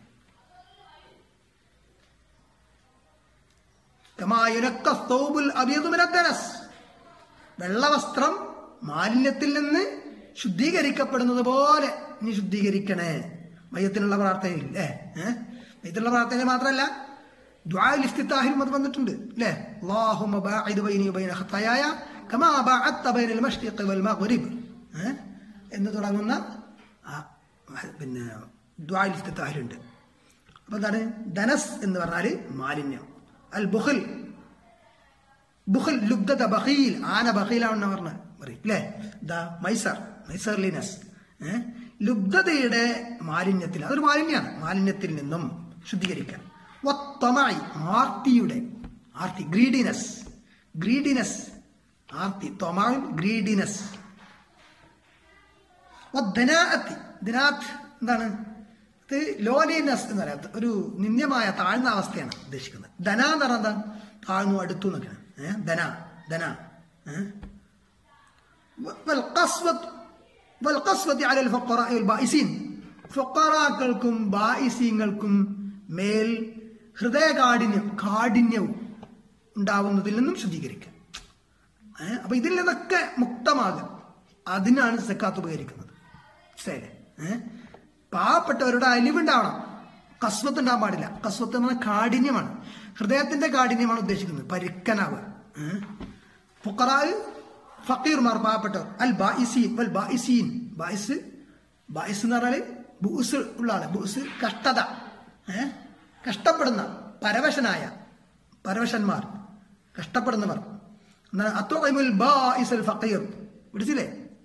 കമായുനക്ക സ്തൗബുൽ അബിയദു മിന ധനസ് വെള്ളവസ്ത്രം മാലിന്യത്തിൽ നിന്ന് ശുദ്ധീകരിക്കപ്പെടുന്നത് പോലെ നീ ശുദ്ധീകരിക്കണേ മയത്തിനുള്ള പ്രാർത്ഥനയിൽ അല്ലേ ഏഹ് മയത്തിനുള്ള പ്രാർത്ഥന മാത്രമല്ല ദ്വാൽ ഇഫ്തിത്താഹിലും അത് വന്നിട്ടുണ്ട് അല്ലേ അല്ലാഹുമ്മ ബാഇദ് ബൈനി വബൈന ഖത്തായായ കമാ ബഅദ്ത ബൈനൽ മശ്രിഖി വൽ മഗ്രിബ് ഏഹ് എന്ന് തുടങ്ങുന്ന ആ, പിന്നെ ദ്വാൽ ഇഫ്തിത്താഹിലുണ്ട് അപ്പൊ എന്താണ് ധനസ് എന്ന് പറഞ്ഞാല് മാലിന്യം അൽ ബുഖൽ ബുഖൽ ലുബ്ധത ബഖീൽ ആന ബഖീലാണെന്ന് പറഞ്ഞ പറയും അല്ലേ ദ മൈസർ മൈസർലിനസ് ഏഹ് ലുബ്ധതയുടെ മാലിന്യത്തിൽ അതൊരു മാലിന്യമാണ് മാലിന്യത്തിൽ നിന്നും ശുദ്ധീകരിക്കാൻ വത്തമായി ആർത്തിയുടെ ആർത്തി ഗ്രീഡിനെസ് ഗ്രീഡിനെസ് ആർത്തി തൊമാൻ ഗ്രീഡിനെസ് വധനാഅത്തി ദിനാത്ത് എന്താണ് ഇത് ലോലിനെസ് എന്ന് പറയാം ഒരു നിന്ദ്യമായ താഴ്ന്ന അവസ്ഥയാണ് ഉദ്ദേശിക്കുന്നത് ധന എന്ന് പറഞ്ഞാൽ എന്താണ് താഴ്ന്നു അടുത്തു എന്നൊക്കെയാണ് ഏഹ് ധന ധന ഏഹ് والقسوة والقسوة على الفقراء والبائسين ഫൊക്കറാക്കൾക്കും ബായിസീങ്ങൾക്കും മേൽ ഹൃദയകാഠിന്യം കാഠിന്യവും ഉണ്ടാവുന്നതിൽ നിന്നും ശുദ്ധീകരിക്കുക ഏ? അപ്പൊ ഇതിൽ നിന്നൊക്കെ മുക്തമാകുക അതിനാണ് സക്കാത്ത് ഉപകരിക്കുന്നത് മനസ്സിലായില്ലേ ഏഹ് പാവപ്പെട്ടവരുടെ അലിവുണ്ടാവണം കസ്വത്ത് ഉണ്ടാകാൻ പാടില്ല കസ്വത്ത് എന്ന് പറഞ്ഞാൽ കാഠിന്യമാണ് ഹൃദയത്തിന്റെ കാഠിന്യമാണ് ഉദ്ദേശിക്കുന്നത് പരുക്കനാവുക ഏഹ് ഫുക്കറാൽ ഫക്കീർമാർ പാവപ്പെട്ടവർ അൽ ബായിസീൻ വൽ ബായിസീൻ ബായിസ് ബായിസ് എന്ന് പറഞ്ഞാല് ബൂസ് ഉള്ള ആള് ബൂസ് കഷ്ടത ഏഹ് കഷ്ടപ്പെടുന്ന പരവശനായ പരവശന്മാർ കഷ്ടപ്പെടുന്നവർ എന്താണ് അത്തോമുൽ ബായിസൽ ഫക്കീർ പിടിച്ചില്ലേ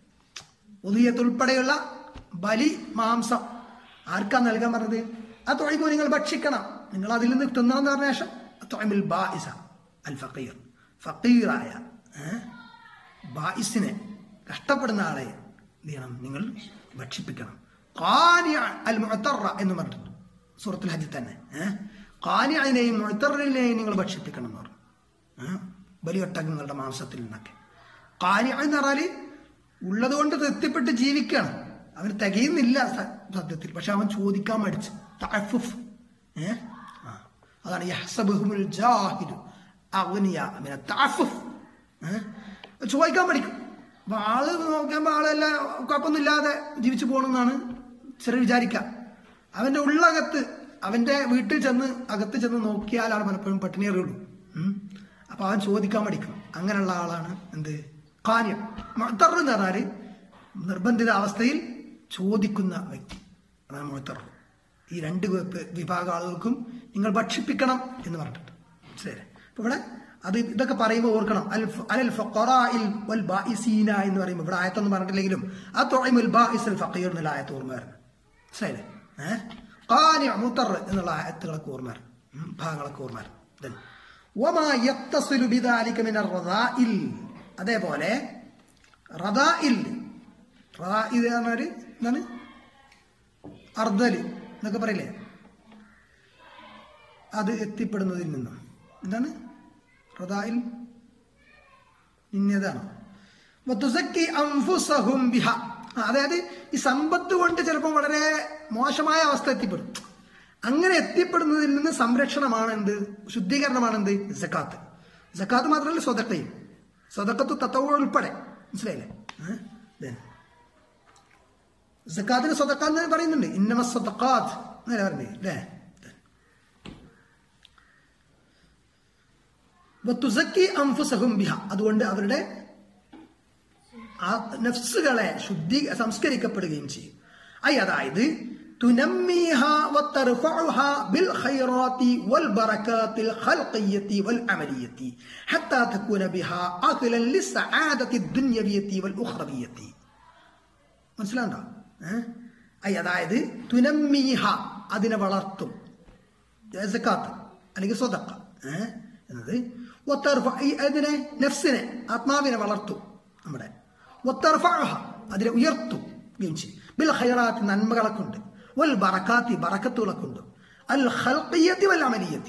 ഉദയത്തുൾപ്പെടെയുള്ള ബലി മാംസം ആർക്കാ നൽകാൻ പറഞ്ഞത് ആ തൊഴിൽ നിങ്ങൾ ഭക്ഷിക്കണം നിങ്ങൾ അതിൽ നിന്ന് തിന്നണമെന്ന് പറഞ്ഞ ശേഷം തൊഴിൽ ബായിസ അൽ ഫക്കീർ ഫക്കീറായ ഏ? ബായിസിനെ കഷ്ടപ്പെടുന്ന ആളെ എന്ത് ചെയ്യണം നിങ്ങൾ ഭക്ഷിപ്പിക്കണം ഖാനിഅ അൽ മുഅത്തറ എന്ന് പറഞ്ഞിട്ടുണ്ട് സൂറത്തുൽ ഹജ്ജിൽ തന്നെ ഏഹ് ഖാനിഅനെയും മുഅത്തറിനെയും നിങ്ങൾ ഭക്ഷിപ്പിക്കണം എന്ന് പറഞ്ഞു ഏഹ് ബലിയൊട്ടകങ്ങളുടെ മാംസത്തിൽ നിന്നൊക്കെ കാര്യം എന്ന് പറഞ്ഞാല് ഉള്ളത് കൊണ്ട് തൃപ്തിപ്പെട്ട് ജീവിക്കുകയാണ് അവന് തികയുന്നില്ല സ- സത്യത്തിൽ പക്ഷെ അവൻ ചോദിക്കാൻ മടിച്ചു തഅഫുഫ്. ഏ ആ. അതാണ് യഹ്സബുഹുമുൽ ജാഹിലു അഗ്നിയ മിന തഅഫുഫ്. ഏ? ചോദിക്കാൻ പഠിക്കും അപ്പൊ ആള് നോക്കുമ്പോ ആളെല്ലാം കുഴപ്പമൊന്നുമില്ലാതെ ജീവിച്ചു പോകണമെന്നാണ് ചിലർ വിചാരിക്കുക അവന്റെ ഉള്ളകത്ത് അവന്റെ വീട്ടിൽ ചെന്ന് അകത്ത് ചെന്ന് നോക്കിയാലാണ് പലപ്പോഴും പട്ടിണി അറിയുള്ളൂ ഉം. അപ്പൊ അവൻ ചോദിക്കാൻ പഠിക്കണം അങ്ങനെയുള്ള ആളാണ് എന്ത് കാര്യം മുഴത്തർ എന്ന് പറഞ്ഞാല് നിർബന്ധിത അവസ്ഥയിൽ ചോദിക്കുന്ന വ്യക്തി അതാണ് മുഴത്തർ ഈ രണ്ട് വി- വിഭാഗം ആളുകൾക്കും നിങ്ങൾ ഭക്ഷിപ്പിക്കണം എന്ന് പറഞ്ഞിട്ടുണ്ട് ശരി അപ്പൊ ഇവിടെ അത് ഇതൊക്കെ പറയുമ്പോൾ ഓർക്കണം അൽ ഫ- അലൽ ഫഖറാഇൽ വൽ ബാഇസീന എന്ന് പറയുമ്പോൾ ഇവിടെ ആയത്തൊന്നും പറഞ്ഞിട്ടില്ലെങ്കിലും ആ തൊഴിമുൽ ബാഇസൽ ഫഖീർ എന്നുള്ള ആയത്ത് ഓർമ്മ വരണം മനസ്സിലായില്ലേ ഏഹ് ഖാനി മുത്തർ എന്നുള്ള ആയത്തുകളൊക്കെ ഓർമ്മ വരണം ഉം, ഭാഗങ്ങളൊക്കെ ഓർമ്മ വരണം Then, വമാ യത്തസിലു ബിദാലിക മിനർ റദാഇൽ അതേപോലെ റദാഇൽ റദാഇൽ എന്ന് പറഞ്ഞാല് എന്താണ് അർദ്ധല് എന്നൊക്കെ പറയില്ലേ അത് എത്തിപ്പെടുന്നതിൽ നിന്നും എന്താണ് റദാഇൽ ഇന്നതാണ് വതുസക്കി അൻഫുസഹും ബിഹ ആ, അതായത് ഈ സമ്പത്ത് കൊണ്ട് ചിലപ്പോൾ വളരെ മോശമായ അവസ്ഥ എത്തിപ്പെടും അങ്ങനെ എത്തിപ്പെടുന്നതിൽ നിന്ന് സംരക്ഷണമാണ് എന്ത് ശുദ്ധീകരണമാണ് എന്ത് സക്കാത്ത് സക്കാത്ത് മാത്രമല്ല സ്വതക്കയും സ്വതക്കത്ത് തത്വ ഉൾപ്പെടെ മനസ്സിലായില്ലേ ഏഹ്? Then, സക്കാത്തിന് സ്വതക്ക എന്ന് പറയുന്നുണ്ട് ഇന്നമ സ്വതക്കാത്ത് എന്നല്ലേ പറഞ്ഞേ അല്ലേ വത്തുസക്കി അംഫുസഹും ബിഹ അതുകൊണ്ട് അവരുടെ ആ നഫ്സുകളെ ശുദ്ധി സംസ്കരിക്കപ്പെടുകയും ചെയ്യും ഐ അതായത് തുനമ്മിഹ وترفعها بالخيرات والبركات الخلقية والعملية حتى تكون بها أهلا للسعادة الدنيوية والأخروية മനസ്സിലാണ്ടോ ഏഹ് ഐ അതായത് തുനമ്മീഹ അതിനെ വളർത്തും സക്കാത്ത് അല്ലെങ്കിൽ സ്വതക്ക ഏഹ് എന്നത് ഒത്തർഫ ഈ അതിനെ നഫ്സിനെ ആത്മാവിനെ വളർത്തും നമ്മുടെ ഒത്തർഫഹ അതിനെ ഉയർത്തുകയും ചെയ്യും ബിൽ ഹൈറാത്ത് നന്മകളെ കൊണ്ട് വൽ ബറക്കാത്തി ബറക്കത്തുകളെ കൊണ്ട് അൽ ഹൽക്കിയത്തി വൽ അമലിയത്തി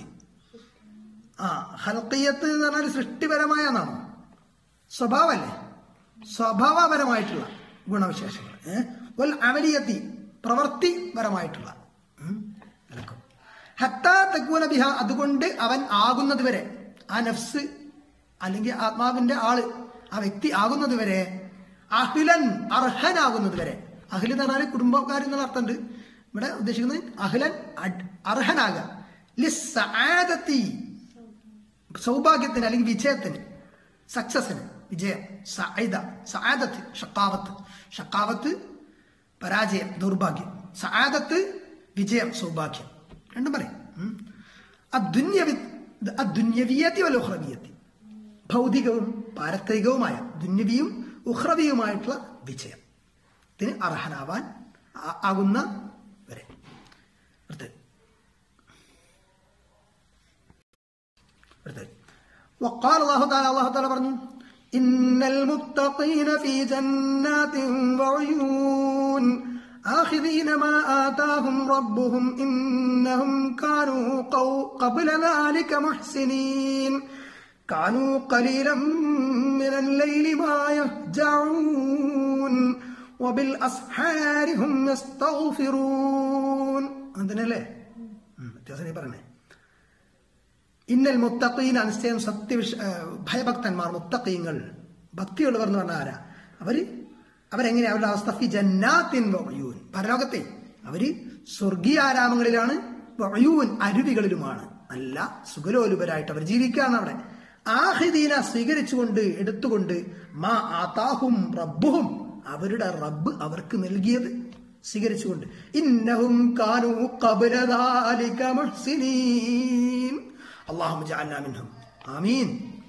ആ ഹൽക്കിയത്ത് എന്ന് പറഞ്ഞാൽ സൃഷ്ടിപരമായ എന്നാണോ സ്വഭാവമല്ലേ സ്വഭാവപരമായിട്ടുള്ള ഗുണവിശേഷങ്ങൾ ഏ? വൽ അമലിയത്തി പ്രവൃത്തിപരമായിട്ടുള്ള ഉം, നിലക്കും ഹത്താ തക്കൂന ബിഹ അതുകൊണ്ട് അവൻ ആകുന്നത് വരെ ആ നഫ്സ് അല്ലെങ്കിൽ ആത്മാവിന്റെ ആള് ആ വ്യക്തി ആകുന്നത് വരെ അഹിലൻ അർഹനാകുന്നത് വരെ അഹിൽ എന്ന് പറഞ്ഞാൽ കുടുംബക്കാർ എന്നുള്ള അർത്ഥമുണ്ട് ഇവിടെ ഉദ്ദേശിക്കുന്നത് അഹിലൻ അഡ്- അർഹനാകുക ലിസ്സആദത്തി സൗഭാഗ്യത്തിന് അല്ലെങ്കിൽ വിജയത്തിന് സക്സസിന് വിജയം സൈദ സആദത്ത് ഷക്കാവത്ത് ഷക്കാവത്ത് പരാജയം ദൗർഭാഗ്യം സആദത്ത് വിജയം സൗഭാഗ്യം രണ്ടും പറയും ഉം. അദ്ദുന്യവി- അദ്ദുന്യവിയത്തി വൽ ഉഖ്റവിയത്തി ഭൗതികവും പാരത്രികവുമായ ദുന്യവിയും ഉഹ്രവിയുമായിട്ടുള്ള വിജയം ഇതിന് അർഹനാവാൻ ആ- ആകുന്ന വരെ അടുത്ത് അടുത്ത് وقال الله تعالى الله تعالى പറഞ്ഞു إن المتقين في جنات وعيون آخذين ما آتاهم ربهم إنهم كانوا قو- قبل ذلك محسنين كانوا قليلا من الليل ما يهجعون وبالأسحار هم يستغفرون അതെന്നല്ലേ വ്യത്യാസം നീ പറഞ്ഞേ ഇന്നൽ മുത്തഖീന നിശ്ചയം സത്യവിഷ ആ, ഭയഭക്തന്മാർ മുത്തഖീങ്ങൾ ഭക്തിയുള്ളവർ എന്ന് പറഞ്ഞാൽ ആരാ അവര് അവരെങ്ങനെ അവരുടെ അവസ്ഥ ഫി ജന്നാത്തിൻ വഅയൂൻ പരലോകത്തെ അവര് സ്വർഗീയ ആരാമങ്ങളിലാണ് വഅയൂൻ അരുവികളിലുമാണ് നല്ല സുഖലോലുപരായിട്ട് അവർ ജീവിക്കുകയാണ് അവിടെ ആഹിദീന സ്വീകരിച്ചുകൊണ്ട് എടുത്തുകൊണ്ട് മാ ആതാഹും റബ്ബുഹും അവരുടെ റബ്ബ് അവർക്ക് നൽകിയത് സ്വീകരിച്ചുകൊണ്ട് ഇന്നഹും കാനൂ ഖബ്ല ദാലിക മുഹ്സിനീൻ اللهم اجعلنا منهم آمين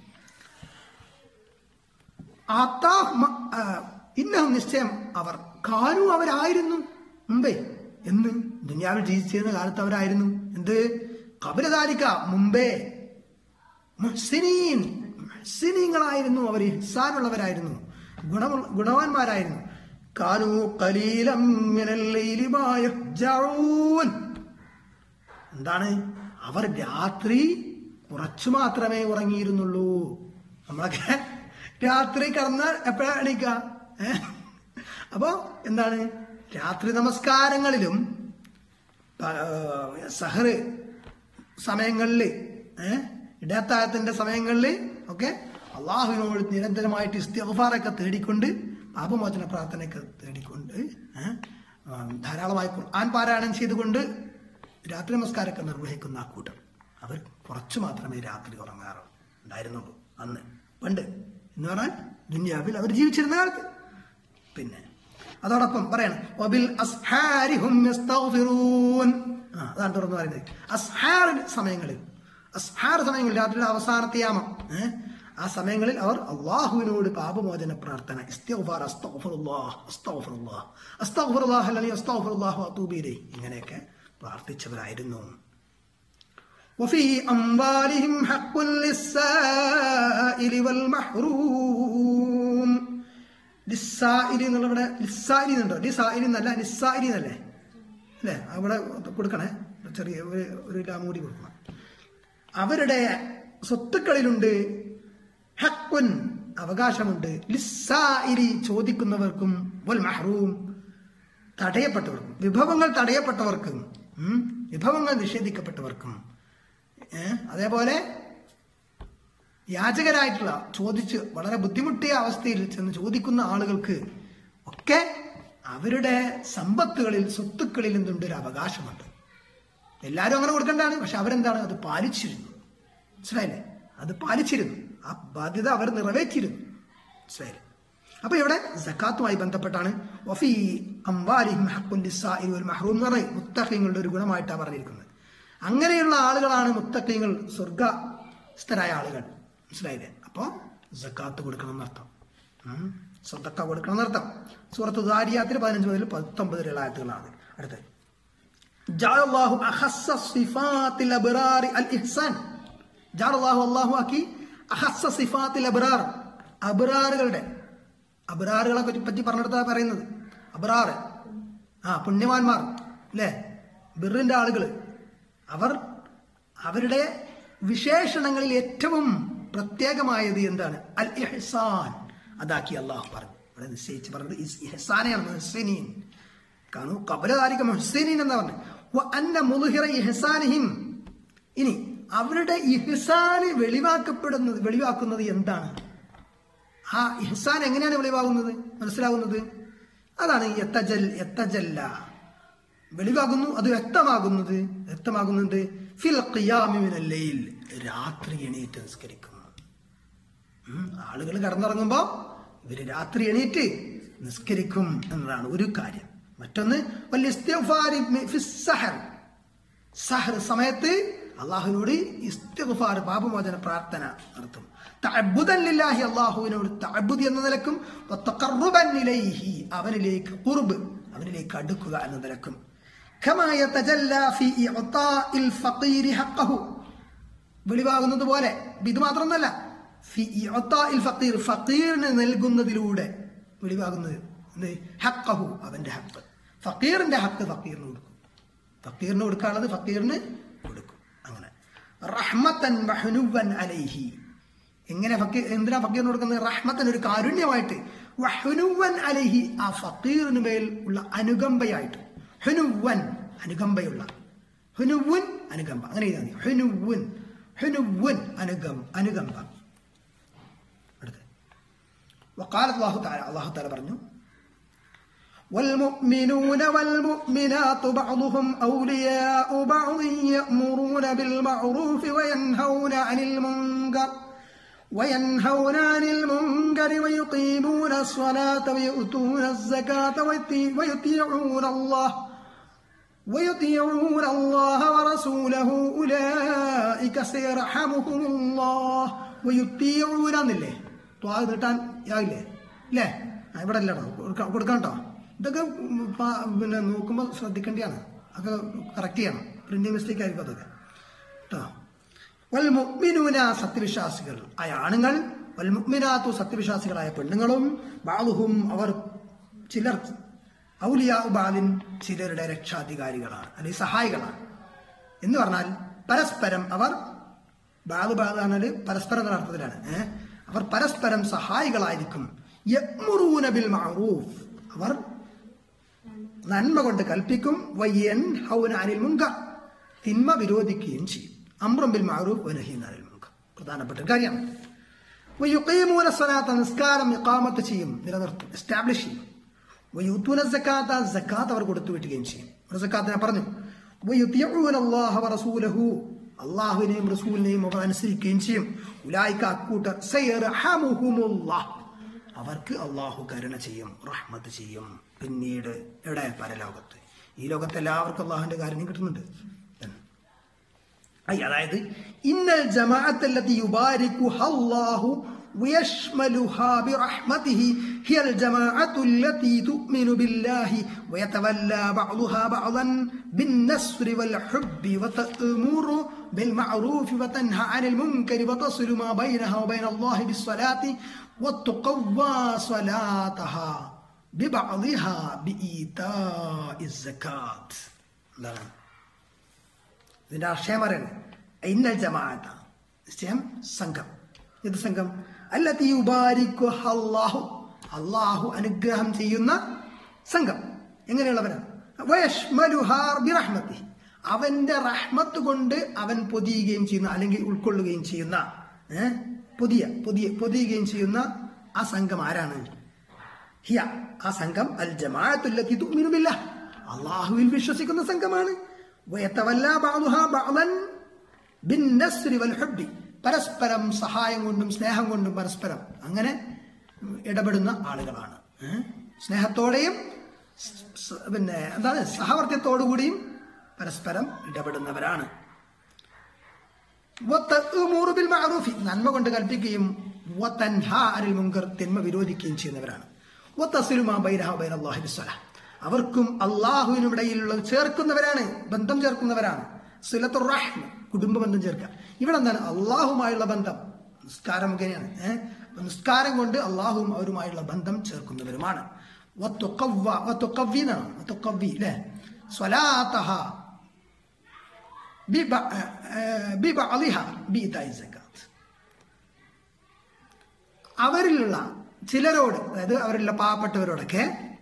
ആത്താഹ് മ- ആ, ഇന്നഹം നിശ്ചയം അവർ കാനു അവരായിരുന്നു മുമ്പേ എന്ന് ദുനിയാവിൽ ജീവിച്ചിരുന്ന കാലത്ത് അവരായിരുന്നു എന്ത് കബലതാരിക്ക മുമ്പേ മുഹ്സിനീൻ മുഹ്സിനീങ്ങളായിരുന്നു അവർ ഇഹ്സാനുള്ളവരായിരുന്നു ഗുണമുള്ള ഗുണവാന്മാരായിരുന്നു കാനു കലീലം മിനൽ ലൈലി മാ യഹ്ജഊൻ എന്താണ് അവർ രാത്രി കുറച്ചു മാത്രമേ ഉറങ്ങിയിരുന്നുള്ളൂ നമ്മളൊക്കെ രാത്രി കടന്ന് എപ്പോഴാ എണീക്ക ഏ? അപ്പോ എന്താണ് രാത്രി നമസ്കാരങ്ങളിലും പ- സഹറ് സമയങ്ങളിൽ ഏഹ് ഇടത്താഴത്തിന്റെ സമയങ്ങളിൽ ഒക്കെ അള്ളാഹുവിനോട് നിരന്തരമായിട്ട് ഇസ്തിഗ്ഫാറൊക്കെ തേടിക്കൊണ്ട് പാപമോചന പ്രാർത്ഥനയൊക്കെ തേടിക്കൊണ്ട് ഏഹ് ധാരാളമായി ഖുർആൻ പാരായണം ചെയ്തുകൊണ്ട് രാത്രി നമസ്കാരമൊക്കെ നിർവഹിക്കുന്ന ആ കൂട്ടം അവർ കുറച്ചു മാത്രമേ രാത്രി ഉറങ്ങാറ് ഉണ്ടായിരുന്നുള്ളൂ അന്ന് പണ്ട് എന്ന് പറഞ്ഞാൽ ദുന്യാവിൽ അവർ ജീവിച്ചിരുന്ന കാലത്ത് പിന്നെ അതോടൊപ്പം പറയണം വബിൽ അസ്ഹാരി ഹും യസ്തഗ്ഫിറൂൻ ആ അതാണ് തുറന്ന് പറയുന്നത് അസ്ഹാർ സമയങ്ങളിൽ അസ്ഹാർ സമയങ്ങളിൽ രാത്രിയുടെ അവസാനത്തെ യാമം ഏ? ആ സമയങ്ങളിൽ അവർ അള്ളാഹുവിനോട് പാപമോചന പ്രാർത്ഥന ഇസ്തിഗ്ഫാർ അസ്തഗ്ഫിറുല്ലാഹ് അസ്തഗ്ഫിറുല്ലാഹ് അസ്തഗ്ഫിറുല്ലാഹ് അല്ലെങ്കിൽ അസ്തഗ്ഫിറുല്ലാഹ് വഅതൂബു ഇലൈഹി ഇങ്ങനെയൊക്കെ പ്രാർത്ഥിച്ചവരായിരുന്നു وفي أموالهم حق للسائل والمحروم ലിസായിരി എന്നുള്ള ഇവിടെ ലിസായിരി എന്നുണ്ടോ ലിസായിരി എന്നല്ല ലിസായിരി എന്നല്ലേ അല്ലേ അവിടെ കൊടുക്കണേ ചെറിയ ഒരു ഒരു ലാം കൂടി കൊടുക്കണം അവരുടെ സ്വത്തുക്കളിലുണ്ട് ഹക്കുൻ അവകാശമുണ്ട് ലിസായിരി ചോദിക്കുന്നവർക്കും വൽ മഹ്റൂം തടയപ്പെട്ടവർക്കും വിഭവങ്ങൾ തടയപ്പെട്ടവർക്കും ഉം, വിഭവങ്ങൾ നിഷേധിക്കപ്പെട്ടവർക്കും ഏ, അതേപോലെ യാചകരായിട്ടുള്ള ചോദിച്ച് വളരെ ബുദ്ധിമുട്ടിയ അവസ്ഥയിൽ ചെന്ന് ചോദിക്കുന്ന ആളുകൾക്ക് ഒക്കെ അവരുടെ സമ്പത്തുകളിൽ സ്വത്തുക്കളിൽ എന്തുണ്ട് ഒരു അവകാശമുണ്ട് എല്ലാവരും അങ്ങനെ കൊടുക്കേണ്ടതാണ് പക്ഷെ അവരെന്താണ് അത് പാലിച്ചിരുന്നു മനസ്സിലായില്ലേ അത് പാലിച്ചിരുന്നു ആ ബാധ്യത അവർ നിറവേറ്റിയിരുന്നു മനസ്സിലായില്ലേ അപ്പൊ ഇവിടെ സക്കാത്തുമായി ബന്ധപ്പെട്ടാണ് വഫി അംവാലിഹിം ഹഖ്ഖുൻ ലിസ്സാഇൽ വൽ മഹ്റൂം എന്ന് പറഞ്ഞ മുത്തഖീങ്ങളുടെ ഒരു ഗുണമായിട്ടാണ് പറഞ്ഞിരിക്കുന്നത് അങ്ങനെയുള്ള ആളുകളാണ് മുത്തഖീങ്ങൾ സ്വർഗസ്ഥരായ ആളുകൾ മനസ്സിലായില്ലേ അപ്പോ സക്കാത്ത് കൊടുക്കണം എന്നർത്ഥം ഉം. സ്വതക്ക കൊടുക്കണം എന്നർത്ഥം സൂറത്ത് ദാരിയാത്തിൽ പതിനഞ്ച് മുതൽ പത്തൊമ്പത് വരെയുള്ള ആയത്തുകളാണ് അടുത്ത് جعل الله أخص صفات الأبرار الإحسان جعل الله الله ആക്കി أخص صفات الأبرار അബ്രാറുകളുടെ അബ്രാറുകളെ പറ്റി പറ്റി പറഞ്ഞെടുത്താ പറയുന്നത് അബ്രാറ് ആ പുണ്യവാന്മാർ അല്ലേ ബിറിന്റെ ആളുകൾ അവർ അവരുടെ വിശേഷണങ്ങളിൽ ഏറ്റവും പ്രത്യേകമായത് എന്താണ് അൽ ഇഹ്സാൻ അതാക്കി അള്ളാഹു പറഞ്ഞു ഇവിടെ നിശ്ചയിച്ച് പറഞ്ഞത് ഇസ് ഇഹ്സാനെയാണ് മുഹ്സിനീൻ കാണൂ കബലതാരിക മുഹ്സിനീൻ എന്ന് പറഞ്ഞു വ അന്ന മുളുഹിറ ഇഹ്സാനിഹിം ഇനി അവരുടെ ഇഹ്സാന് വെളിവാക്കപ്പെടുന്നത് വെളിവാക്കുന്നത് എന്താണ് ആ ഇഹ്സാൻ എങ്ങനെയാണ് വെളിവാകുന്നത് മനസ്സിലാകുന്നത് അതാണ് എത്തജൽ എത്തജല്ല വെളിവാകുന്നു അത് വ്യക്തമാകുന്നത് വ്യക്തമാകുന്നത് ഫിൽ ഖിയാമിനല്ലയിൽ രാത്രി എണീറ്റ് നിസ്കരിക്കുന്നു ആളുകൾ കടന്നിറങ്ങുമ്പോൾ ഇവര് രാത്രി എണീറ്റ് നിസ്കരിക്കും എന്നതാണ് ഒരു കാര്യം മറ്റൊന്ന് വലിയ ഇസ്തിഗ്ഫാരി ഫി സഹർ സഹർ സമയത്ത് അള്ളാഹുവിനോട് ഇസ്തിഗ്ഫാർ പാപമോചന പ്രാർത്ഥന നടത്തും തഅബ്ബുദൻ ലില്ലാഹി അള്ളാഹുവിനോട് തഅബ്ബുദ് എന്ന നിലക്കും വതഖർറുബൻ ഇലൈഹി അവനിലേക്ക് ഖുർബ് അവനിലേക്ക് അടുക്കുക എന്ന നിലക്കും കമാ യതജല്ലാ ഫി ഇഅ്താഇൽ ഫഖീരി ഹഖഹു വെളിവാകുന്നത് പോലെ ഇത് മാത്രമൊന്നല്ല ഫി ഇഅ്താഇൽ ഫഖീർ ഫഖീറിന് നൽകുന്നതിലൂടെ വെളിവാകുന്നത് എന്ത് ഹഖഹു അവന്റെ ഹക്ക് ഫഖീറിന്റെ ഹക്ക് ഫഖീറിന് കൊടുക്കും ഫക്കീറിന് കൊടുക്കാനുള്ളത് ഫക്കീറിന് കൊടുക്കും അങ്ങനെ റഹ്മത്തൻ വഹ്നുവൻ അലൈഹി എങ്ങനെ ഫക്കീർ എന്തിനാ ഫക്കീറിന് കൊടുക്കുന്നത് റഹ്മത്തൻ ഒരു കാരുണ്യമായിട്ട് വഹ്നുവൻ അലൈഹി ആ ഫക്കീറിന് മേൽ ഉള്ള അനുകമ്പയായിട്ട് ഹുനുവൻ അനുകമ്പയുള്ള ഹുനുവുൻ അനുകമ്പ അങ്ങനെ ചെയ്താൽ മതി ഹുനുവുൻ ഹുനുവുൻ അനുകം അനുകമ്പ അടുത്ത وقال الله تعالى الله تعالى പറഞ്ഞു والمؤمنون والمؤمنات بعضهم أولياء بعض يأمرون بالمعروف وينهون عن المنكر وينهون عن المنكر ويقيمون الصلاة ويؤتون الزكاة ويطي- ويطيعون الله ويطيعون الله ورسوله أولئك سيرحمهم الله ويطيعون എന്നില്ലേ ത്വാ നീട്ടാൻ ആയില്ലേ ഇല്ലേ ആ, ഇവിടെ അല്ലടോ കൊടുക്ക- കൊടുക്കാം കേട്ടോ ഇതൊക്കെ ഉം, പ- പിന്നെ നോക്കുമ്പോൾ ശ്രദ്ധിക്കേണ്ടിയാണ് അതൊക്കെ കറക്റ്റ് ചെയ്യണം പ്രിന്റിംഗ് മിസ്റ്റേക്ക് ആയിരിക്കും അതൊക്കെ കേട്ടോ വൽ മുഅ്മിനൂന സത്യവിശ്വാസികൾ ആയ ആണുങ്ങൾ വൽ മുഅ്മിനാത്തു സത്യവിശ്വാസികളായ പെണ്ണുങ്ങളും ബാലുഹും അവർ ചിലർ ഔലിയാ ബാലിൻ ചിലരുടെ രക്ഷാധികാരികളാണ് അല്ലെങ്കിൽ സഹായികളാണ് എന്ന് പറഞ്ഞാൽ പരസ്പരം അവർ ബാല് ബാല് പറഞ്ഞാല് പരസ്പരം എന്ന അർത്ഥത്തിലാണ് ഏഹ് അവർ പരസ്പരം സഹായികളായിരിക്കും യഅ്മുറൂന ബിൽ മഅറൂഫ് അവർ നന്മ കൊണ്ട് കൽപ്പിക്കും വയ്യൻ ഹൗന അനിൽ മുൻകർ തിന്മ വിരോധിക്കുകയും ചെയ്യും അമ്രം ബിൽ മഅറൂഫ് വനഹീൻ അനിൽ മുൻകർ പ്രധാനപ്പെട്ട ഒരു കാര്യമാണ് വയുഖീമൂന സ്വലാത്ത നിസ്കാരം ഇഖാമത്ത് ചെയ്യും നിലനിർത്തും എസ്റ്റാബ്ലിഷ് ചെയ്യും വയുത്തൂന സക്കാത്ത സക്കാത്ത് അവർ കൊടുത്തു വിട്ടുകയും ചെയ്യും ഒരു സക്കാത്തിനെ പറഞ്ഞു വയുത്തിയൂന അല്ലാഹ വറസൂലഹു അള്ളാഹുവിനെയും റസൂലിനെയും അവർ അനുസരിക്കുകയും ചെയ്യും ഉലായിക്ക അക്കൂട്ടർ സയർഹമുഹുമുല്ലാഹ് അവർക്ക് അള്ളാഹു കരുണ ചെയ്യും റഹ്മത്ത് ചെയ്യും പിന്നീട് എവിടെ പരലോകത്ത് ഈ ലോകത്ത് എല്ലാവർക്കും അള്ളാഹുവിന്റെ കാര്യം കിട്ടുന്നുണ്ട് എന്ന്. أي അതായത് إن الجماعة التي يباركها الله ويشملها برحمته هي الجماعة التي تؤمن بالله ويتولى بعضها بعضا بالنصر والحب وتأمر بالمعروف وتنهى عن المنكر وتصل ما بينها وبين الله بالصلاة وتقوى صلاتها ببعضها بإيتاء الزكاة لا ഇതിന്റെ ആശയം പറയണേ ഇന്നൽ ജമാഅത്ത നിശ്ചയം സംഘം ഇത് സംഘം അല്ലത്തി ഉബാരിക്കു അല്ലാഹു അള്ളാഹു അനുഗ്രഹം ചെയ്യുന്ന സംഘം എങ്ങനെയുള്ളവരാണ് വയഷ്മലുഹാ ബിറഹ്മത്തി അവന്റെ റഹ്മത്ത് കൊണ്ട് അവൻ പൊതിയുകയും ചെയ്യുന്ന അല്ലെങ്കിൽ ഉൾക്കൊള്ളുകയും ചെയ്യുന്ന ഏഹ് പുതിയ പുതിയ പൊതിയുകയും ചെയ്യുന്ന ആ സംഘം ആരാണ് ഹിയ ആ സംഘം അൽ ജമാഅത്തുല്ലത്തി തുഅ്മിനു ബില്ലാഹ് അള്ളാഹുവിൽ വിശ്വസിക്കുന്ന സംഘമാണ് വയതവല്ല ബഅദുഹാ ബഅദൻ ബിന്നസ്രി വൽ ഹുബ്ബി പരസ്പരം സഹായം കൊണ്ടും സ്നേഹം കൊണ്ടും പരസ്പരം അങ്ങനെ ഇടപെടുന്ന ആളുകളാണ് ഏ? സ്നേഹത്തോടെയും സ്- സ്- പിന്നെ എന്താണ് സഹവർത്തിയത്തോടുകൂടിയും പരസ്പരം ഇടപെടുന്നവരാണ് വതഅ്മുറു ബിൽ മഅറൂഫി നന്മ കൊണ്ട് കൽപ്പിക്കുകയും വതൻഹാ അനിൽ മുൻകർ തിന്മ വിരോധിക്കുകയും ചെയ്യുന്നവരാണ് വതസിലു മാ ബൈനഹ ബൈന അല്ലാഹി ബിസ്സലാം അവർക്കും അള്ളാഹുവിനും ഇടയിലുള്ളത് ചേർക്കുന്നവരാണ് ബന്ധം ചേർക്കുന്നവരാണ് സിലത്തുർ റഹ്മ കുടുംബ ബന്ധം ചേർക്കുക ഇവിടെ എന്താണ് അള്ളാഹുമായുള്ള ബന്ധം നിസ്കാരം മുഖേനയാണ് ഏഹ് അപ്പൊ നിസ്കാരം കൊണ്ട് അള്ളാഹുവും അവരുമായുള്ള ബന്ധം ചേർക്കുന്നവരുമാണ് വത്തുഖവ്വ വത്തുഖവ്വി എന്നാണ് വത്തുഖവ്വി അല്ലേ സ്വലാത്തഹ ببع- آه، ببعضها بإيتاء الزكاة അവരിലുള്ള ചിലരോട് അതായത് അവരുള്ള പാവപ്പെട്ടവരോടൊക്കെ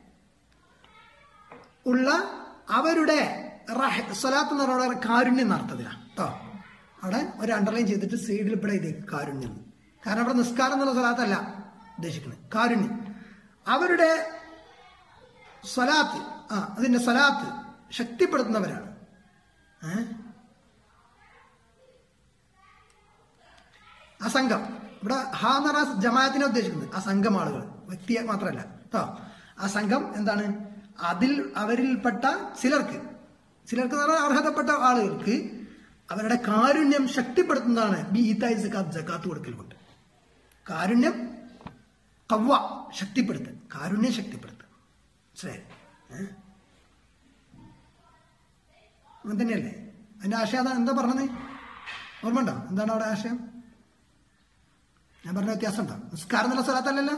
ഉള്ള അവരുടെ റഹ- സ്വലാത്ത് എന്ന് പറയുന്നത് കാരുണ്യം നടത്തതിലാണ് കേട്ടോ അവിടെ ഒരു അണ്ടർലൈൻ ചെയ്തിട്ട് സൈഡിൽ ഇവിടെ ഇത് കാരുണ്യം എന്ന്. കാരണം അവിടെ നിസ്കാരം എന്നുള്ള സ്വലാത്തല്ല ഉദ്ദേശിക്കുന്നത് കാരുണ്യം അവരുടെ സ്വലാത്ത് ആ അതിന്റെ സ്വലാത്ത് ശക്തിപ്പെടുത്തുന്നവരാണ് ഏ? ആ സംഘം ഇവിടെ ഹാ എന്ന് പറഞ്ഞ ജമാഅത്തിനെ ഉദ്ദേശിക്കുന്നത് ആ സംഘം ആളുകൾ വ്യക്തിയെ മാത്രമല്ല കേട്ടോ ആ സംഘം എന്താണ് അതിൽ അവരിൽപ്പെട്ട ചിലർക്ക് ചിലർക്ക് എന്ന് പറഞ്ഞാൽ അർഹതപ്പെട്ട ആളുകൾക്ക് അവരുടെ കാരുണ്യം ശക്തിപ്പെടുത്തുന്നതാണ് ബി ഈത്തായി സക്കാത്ത് ജക്കാത്ത് കൊടുക്കൽ കൊണ്ട് കാരുണ്യം കവ്വ ശക്തിപ്പെടുത്തുക കാരുണ്യം ശക്തിപ്പെടുത്തുക മനസ്സിലായി ഏ? അങ്ങനെ തന്നെയല്ലേ അതിന്റെ ആശയം അതാ എന്താ പറഞ്ഞത് ഓർമ്മ ഉണ്ടോ എന്താണ് അവിടെ ആശയം ഞാൻ പറഞ്ഞ വ്യത്യാസം ഉണ്ടോ നിസ്കാരം എന്നുള്ള സ്ഥലത്തല്ലല്ലോ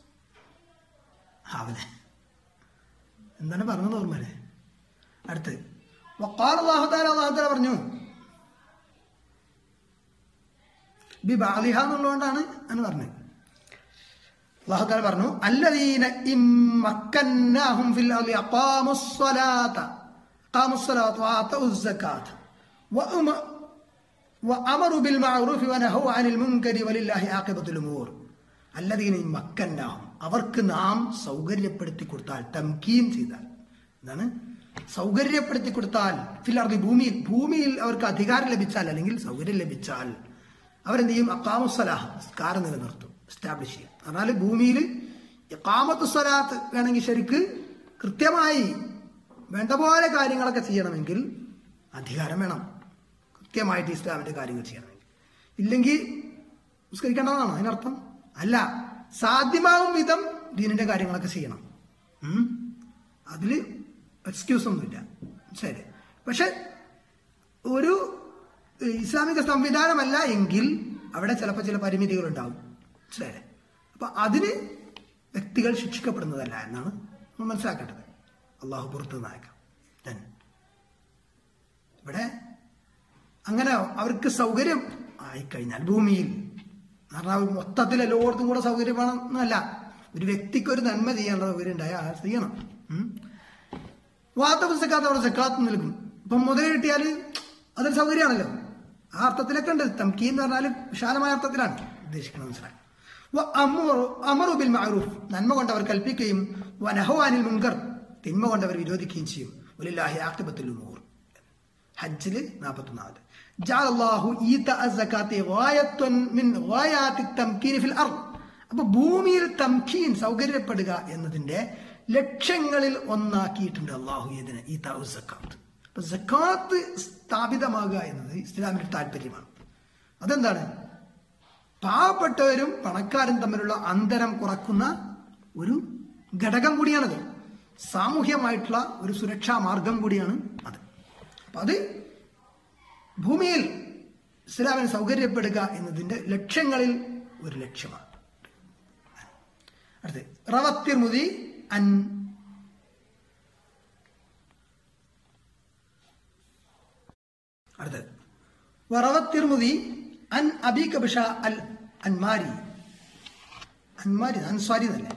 അവനെ എന്താണ് പറഞ്ഞത് ഓർമ്മല്ലേ അടുത്ത് വക്കാൽ അള്ളാഹുദാല അള്ളാഹുദാല പറഞ്ഞു ബി ബാലിഹ എന്നുള്ളതുകൊണ്ടാണ് എന്ന് പറഞ്ഞത് അള്ളാഹുദാല പറഞ്ഞു അല്ലദീന ഇമ്മക്കന്നാഹും ഫിൽ അർളി അഖാമുസ്സലാത്ത അഖാമുസ്സലാത്ത വആതഉസ്സകാത്ത വഅമ وأمروا بالمعروف ونهوا عن المنكر ولله عاقبة الأمور الذين مكناهم അവർക്ക് നാം സൗകര്യപ്പെടുത്തി കൊടുത്താൽ തംകീൻ ചെയ്താൽ എന്താണ് സൗകര്യപ്പെടുത്തി കൊടുത്താൽ ഫിലർദി ഭൂമിയിൽ ഭൂമിയിൽ അവർക്ക് അധികാരം ലഭിച്ചാൽ അല്ലെങ്കിൽ സൗകര്യം ലഭിച്ചാൽ അവരെന്ത് ചെയ്യും അക്കാമുസ്വലാഹ് നിസ്കാരം നിലനിർത്തും എസ്റ്റാബ്ലിഷ് ചെയ്യും എന്നാൽ ഭൂമിയിൽ ഇഖാമത്ത് സ്വലാത്ത് വേണമെങ്കിൽ ശരിക്ക് കൃത്യമായി വേണ്ട പോലെ കാര്യങ്ങളൊക്കെ ചെയ്യണമെങ്കിൽ അധികാരം വേണം കൃത്യമായിട്ട് ഇസ്ലാമിന്റെ കാര്യങ്ങൾ ചെയ്യണമെങ്കിൽ ഇല്ലെങ്കിൽ നിസ്കരിക്കേണ്ടതാണ് അതിനർത്ഥം അല്ല സാധ്യമാവും വിധം ദീനിന്റെ കാര്യങ്ങളൊക്കെ ചെയ്യണം ഉം. അതില് എക്സ്ക്യൂസ് ഒന്നുമില്ല ശരി പക്ഷെ ഒരു ഇസ്ലാമിക സംവിധാനമല്ല എങ്കിൽ അവിടെ ചിലപ്പോൾ ചില പരിമിതികൾ ഉണ്ടാവും ശരി അപ്പൊ അതിന് വ്യക്തികൾ ശിക്ഷിക്കപ്പെടുന്നതല്ല എന്നാണ് നമ്മൾ മനസ്സിലാക്കേണ്ടത് അള്ളാഹു പുറത്തു നിന്നയക്കാം Then, ഇവിടെ അങ്ങനെ അവർക്ക് സൗകര്യം ആയിക്കഴിഞ്ഞാൽ ഭൂമിയിൽ കാരണം മൊത്തത്തിൽ എല്ലായിടത്തും കൂടെ സൗകര്യം വേണം എന്നല്ല ഒരു വ്യക്തിക്ക് ഒരു നന്മ ചെയ്യാനുള്ള സൗകര്യം ഉണ്ടായാൽ അത് ചെയ്യണം ഉം. വാത്ത സക്കാത്ത് അവിടെ സക്കാത്ത് നൽകും ഇപ്പം മുതൽ കിട്ടിയാൽ അതൊരു സൗകര്യമാണല്ലോ ആ അർത്ഥത്തിലൊക്കെ ഉണ്ട് തംകീ എന്ന് പറഞ്ഞാൽ വിശാലമായ അർത്ഥത്തിലാണ് ഉദ്ദേശിക്കുന്നത് മനസ്സിലായി വ അമറു- അമറു ബിൽ മഅറൂഫ് നന്മ കൊണ്ട് അവർ കൽപ്പിക്കുകയും വനഹവാനിൽ മുൻകർ തിന്മ കൊണ്ട് അവർ വിരോധിക്കുകയും ചെയ്യും വലില്ലാഹി ആക്കിബത്തുൽ ഉമൂർ ഹജ്ജില് നാൽപ്പത്തൊന്നാമത് ജഅല അല്ലാഹു ഈതഅ സകാത്തി ഗായത്തുൻ മിൻ ഗായാത്തി തംകീൻ ഫിൽ അർദ് അപ്പൊ ഭൂമിയിൽ തംകീൻ സൗകര്യപ്പെടുക എന്നതിന്റെ ലക്ഷ്യങ്ങളിൽ ഒന്നാക്കിയിട്ടുണ്ട് അള്ളാഹു ഇതിന് ഈതഅ സക്കാത്ത് അപ്പൊ സക്കാത്ത് സ്ഥാപിതമാകുക എന്നത് ഇസ്ലാമിന്റെ താല്പര്യമാണ് അതെന്താണ് പാവപ്പെട്ടവരും പണക്കാരും തമ്മിലുള്ള അന്തരം കുറക്കുന്ന ഒരു ഘടകം കൂടിയാണത് സാമൂഹ്യമായിട്ടുള്ള ഒരു സുരക്ഷാ മാർഗം കൂടിയാണ് അത് അപ്പൊ അത് ഭൂമിയിൽ ഇസ്ലാമിനെ സൗകര്യപ്പെടുക എന്നതിന്റെ ലക്ഷ്യങ്ങളിൽ ഒരു ലക്ഷ്യമാണ് അടുത്ത് റവത്തിർമുതി അൻ അടുത്തത് വറവത്തിർമുതി അൻ അബി കബിഷ അൽ അൻമാരി അൻമാരി അൻസ്വാരി എന്നല്ലേ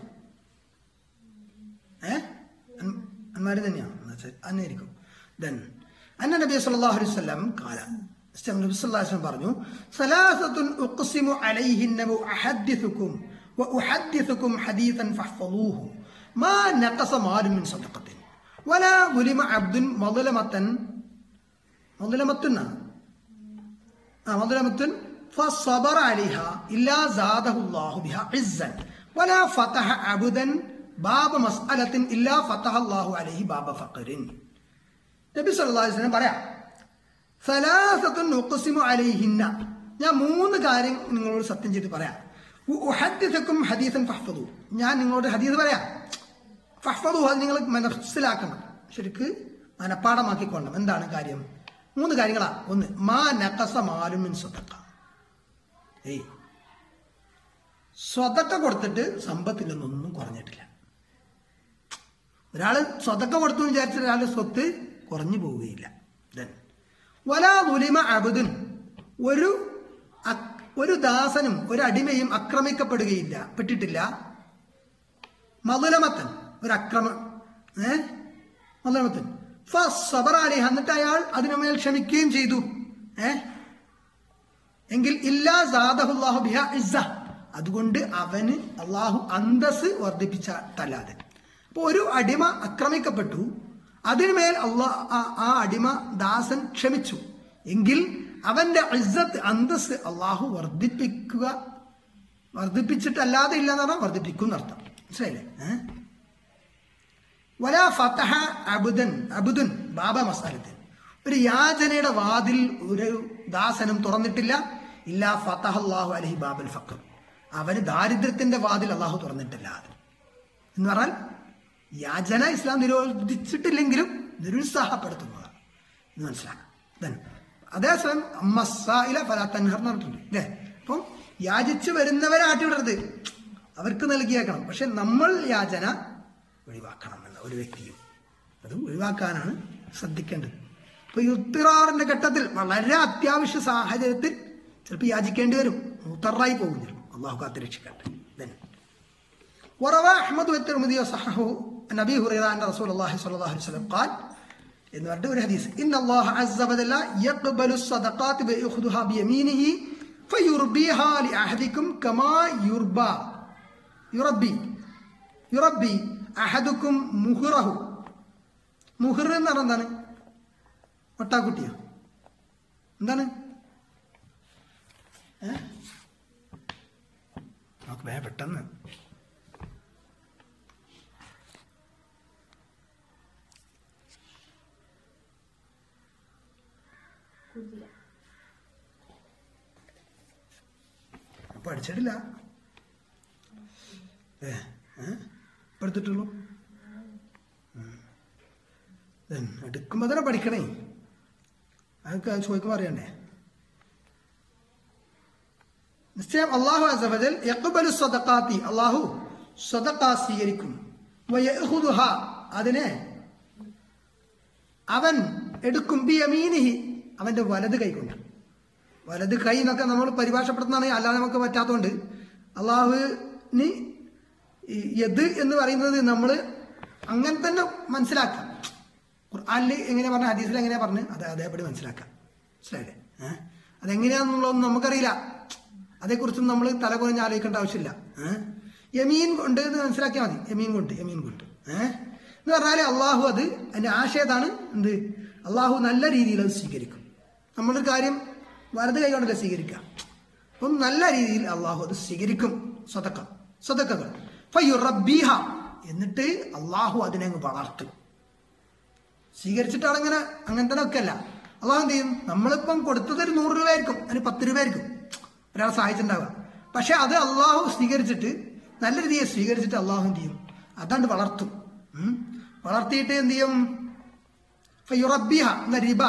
ഏ അൻ- അൻമാരി തന്നെയാണ് എന്നാ ശരി, അന്നായിരിക്കും ദെൻ അന്ന നബി സല്ലല്ലാഹു അലൈഹി വസല്ലം കാല ഇസ്ലാം നബി സല്ലല്ലാഹു അലൈഹി വസല്ലം പറഞ്ഞു സലാസത്തുൻ ഉഖ്സിമു അലൈഹിന്ന വഉഹദ്ദിസുകും വഉഹദ്ദിസുകും ഹദീസൻ ഫഹ്ഫളൂഹു മാ നഖസ മാലു മിൻ സദഖത്തിൻ വലാ ظلم عبد مظلمة مظلمة آه، مظلمة فصبر عليها إلا زاده الله بها عزا ولا فتح عبدا باب مسألة إلا فتح الله عليه باب فقر നബി സല്ലല്ലാഹു അലൈഹി വസല്ലം പറയാം സലാസത്തുൻ ഉഖ്സിമു അലൈഹിന്ന ഞാൻ മൂന്ന് കാര്യം നിങ്ങളോട് സത്യം ചെയ്ത് പറയാം ഉഹദ്ദിസക്കും ഹദീസൻ ഫഹ്ഫദു ഞാൻ നിങ്ങളോട് ഹദീസ് പറയാം ഫഹ്ഫദു അത് നിങ്ങൾ മനസ്സിലാക്കണം ശരിക്ക് മനപ്പാടമാക്കിക്കൊള്ളണം എന്താണ് കാര്യം മൂന്ന് കാര്യങ്ങളാ ഒന്ന് മാ നഖസ മാലും മിൻ സ്വതക്ക ഏയ് സ്വതക്ക കൊടുത്തിട്ട് സമ്പത്തിൽ നിന്നൊന്നും കുറഞ്ഞിട്ടില്ല ഒരാള് സ്വതക്ക കൊടുത്തു എന്ന് വിചാരിച്ച ഒരാളുടെ സ്വത്ത് കുറഞ്ഞു പോവുകയില്ല Then, വലാ ഉലിമ അബുദുൻ ഒരു അക്- ഒരു ദാസനും ഒരു അടിമയും ആക്രമിക്കപ്പെടുകയില്ല പെട്ടിട്ടില്ല മധുലമത്തൻ ഒരു അക്രമം ഏ മധുലമത്തൻ ഫബറാലി എന്നിട്ട് അയാൾ അതിനുമേൽ ക്ഷമിക്കുകയും ചെയ്തു ഏ എങ്കിൽ ഇല്ലാ സാദഹുല്ലാഹു ബിഹ ഇസ്സ അതുകൊണ്ട് അവന് അള്ളാഹു അന്തസ് വർദ്ധിപ്പിച്ചിട്ടല്ലാതെ അപ്പൊ ഒരു അടിമ ആക്രമിക്കപ്പെട്ടു അതിനുമേൽ അള്ളാഹ് ആ അടിമ ദാസൻ ക്ഷമിച്ചു എങ്കിൽ അവന്റെ ഇസ്സത്ത് അന്തസ് അള്ളാഹു വർദ്ധിപ്പിക്കുക വർദ്ധിപ്പിച്ചിട്ടല്ലാതെ ഇല്ല എന്ന് പറഞ്ഞാൽ വർദ്ധിപ്പിക്കും എന്നർത്ഥം മനസ്സിലായില്ലേ ഏഹ് വല ഫതഹ അബുദൻ അബുദുൻ ബാബ മസാലത്തിൽ ഒരു യാചനയുടെ വാതിൽ ഒരു ദാസനും തുറന്നിട്ടില്ല ഇല്ല ഫതഹ് അള്ളാഹു അലഹി ബാബുൽ ഫക്കർ അവന് ദാരിദ്ര്യത്തിന്റെ വാതിൽ അള്ളാഹു തുറന്നിട്ടില്ല എന്ന് പറഞ്ഞാൽ യാചന ഇസ്ലാം നിരോധിച്ചിട്ടില്ലെങ്കിലും നിരുത്സാഹപ്പെടുത്തുന്നതാണ് എന്ന് മനസ്സിലാക്കാം Then, അതേസമയം അമ്മസായില ഫലാ തൻഹർ എന്ന് പറഞ്ഞിട്ടുണ്ട് അല്ലേ അപ്പം യാചിച്ചു വരുന്നവരെ ആട്ടിവിടരുത് അവർക്ക് നൽകിയേക്കണം പക്ഷെ നമ്മൾ യാചന ഒഴിവാക്കണം എന്ന ഒരു വ്യക്തിയും അത് ഒഴിവാക്കാനാണ് ശ്രദ്ധിക്കേണ്ടത് ഇപ്പൊ യുത്തിറാറിന്റെ ഘട്ടത്തിൽ വളരെ അത്യാവശ്യ സാഹചര്യത്തിൽ ചിലപ്പോൾ യാചിക്കേണ്ടി വരും മുത്തറായി പോകും ചിലപ്പോൾ അള്ളാഹു കാത്ത് രക്ഷിക്കട്ടെ Then, وروى أحمد والترمذي وصححه عن أبي هريرة أن رسول الله صلى الله عليه وسلم قال എന്ന് പറഞ്ഞിട്ട് ഒരു ഹദീസ് ഇന്ന അല്ലാഹു അസ്സ വജല്ല യഖ്ബലു സദഖാത്ത് വയഖുദുഹാ ബിയമീനിഹി ഫയുർബിഹാ ലിഅഹദികും കമാ യുർബ യുറബി യുറബി അഹദുക്കും മുഹ്റഹു മുഹ്ർ എന്ന് പറഞ്ഞാൽ എന്താണ് ഒട്ടാക്കുട്ടിയോ എന്താണ് ഏ? നമുക്ക് വേഗം പെട്ടെന്ന് കുതിര പഠിച്ചിട്ടില്ല ഏ ഏ? ഇപ്പൊ എടുത്തിട്ടുള്ളൂ ഉം. Then എടുക്കുമ്പോ തന്നെ പഠിക്കണേ അതൊക്കെ ചോദിക്കുമ്പോ അറിയണ്ടേ നിശ്ചയം അള്ളാഹു അസഫജൽ യഖ്ബലു സ്വതക്കാത്തി അള്ളാഹു സ്വതക്ക സ്വീകരിക്കും വയഹുദുഹ അതിനെ അവൻ എടുക്കും ബി അമീനിഹി അവന്റെ വലത് കൈകൊണ്ട് വലത് കൈ എന്നൊക്കെ നമ്മൾ പരിഭാഷപ്പെടുത്തുന്നതാണ് അല്ലാതെ നമുക്ക് പറ്റാത്തതുകൊണ്ട് അള്ളാഹുവിന് ഈ യദ് എന്ന് പറയുന്നത് നമ്മൾ അങ്ങനെ തന്നെ മനസ്സിലാക്കാം ഖുർആനിൽ എങ്ങനെ പറഞ്ഞ ഹദീസിൽ എങ്ങനെയാ പറഞ്ഞ് അത് അതേപടി മനസ്സിലാക്കാം മനസ്സിലായില്ലേ ഏഹ് അതെങ്ങനെയാണെന്നുള്ളതൊന്നും നമുക്കറിയില്ല അതേക്കുറിച്ചൊന്നും നമ്മൾ തല കുറഞ്ഞ് ആലോചിക്കേണ്ട ആവശ്യമില്ല ഏഹ് യമീൻ കൊണ്ട് എന്ന് മനസ്സിലാക്കിയാൽ മതി യമീൻ കൊണ്ട് യമീൻ കൊണ്ട് ഏഹ് എന്ന് പറഞ്ഞാൽ അള്ളാഹു അത് അതിന്റെ ആശയതാണ് എന്ത് അള്ളാഹു നല്ല രീതിയിൽ അത് സ്വീകരിക്കും നമ്മളൊരു കാര്യം വലത് കൈ കൊണ്ടല്ലേ സ്വീകരിക്കുക അപ്പം നല്ല രീതിയിൽ അള്ളാഹു അത് സ്വീകരിക്കും സ്വതക്ക സ്വതക്കകൾ ഫയുറബീഹ എന്നിട്ട് അള്ളാഹു അതിനെ അങ്ങ് വളർത്തും സ്വീകരിച്ചിട്ടാണ് അങ്ങനെ അങ്ങനെ തന്നെ ഒക്കെ അല്ല അള്ളാഹു എന്ത് ചെയ്യും നമ്മളിപ്പം കൊടുത്തത് ഒരു നൂറ് രൂപ ആയിരിക്കും അതിന് പത്ത് രൂപ ആയിരിക്കും ഒരാൾ സഹായിച്ചിട്ടുണ്ടാവുക പക്ഷെ അത് അള്ളാഹു സ്വീകരിച്ചിട്ട് നല്ല രീതിയിൽ സ്വീകരിച്ചിട്ട് അള്ളാഹു എന്ത് ചെയ്യും അതാണ്ട് വളർത്തും ഉം. വളർത്തിയിട്ട് എന്ത് ചെയ്യും ഫയുറബിഹ എന്ന റിബ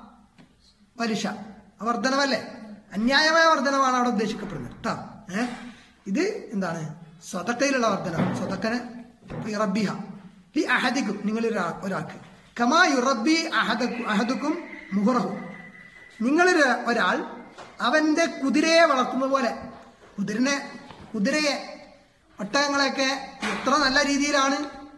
പലിശ വർധനവല്ലേ അന്യായമായ വർധനവാണ് അവിടെ ഉദ്ദേശിക്കപ്പെടുന്നത് കേട്ടോ ഏഹ് ഇത് എന്താണ് സ്വതക്കയിലുള്ള വർധനം സ്വതക്കന് റബ്ബിഹ ലി അഹദിക്കും നിങ്ങൾ ഒരാൾക്ക് കമാ യുറബി അഹദക്കും അഹദുക്കും മുഹറഹു നിങ്ങളൊരു ഒരാൾ അവന്റെ കുതിരയെ വളർത്തുന്ന പോലെ കുതിരനെ കുതിരയെ ഒട്ടകങ്ങളെയൊക്കെ എത്ര നല്ല രീതിയിലാണ്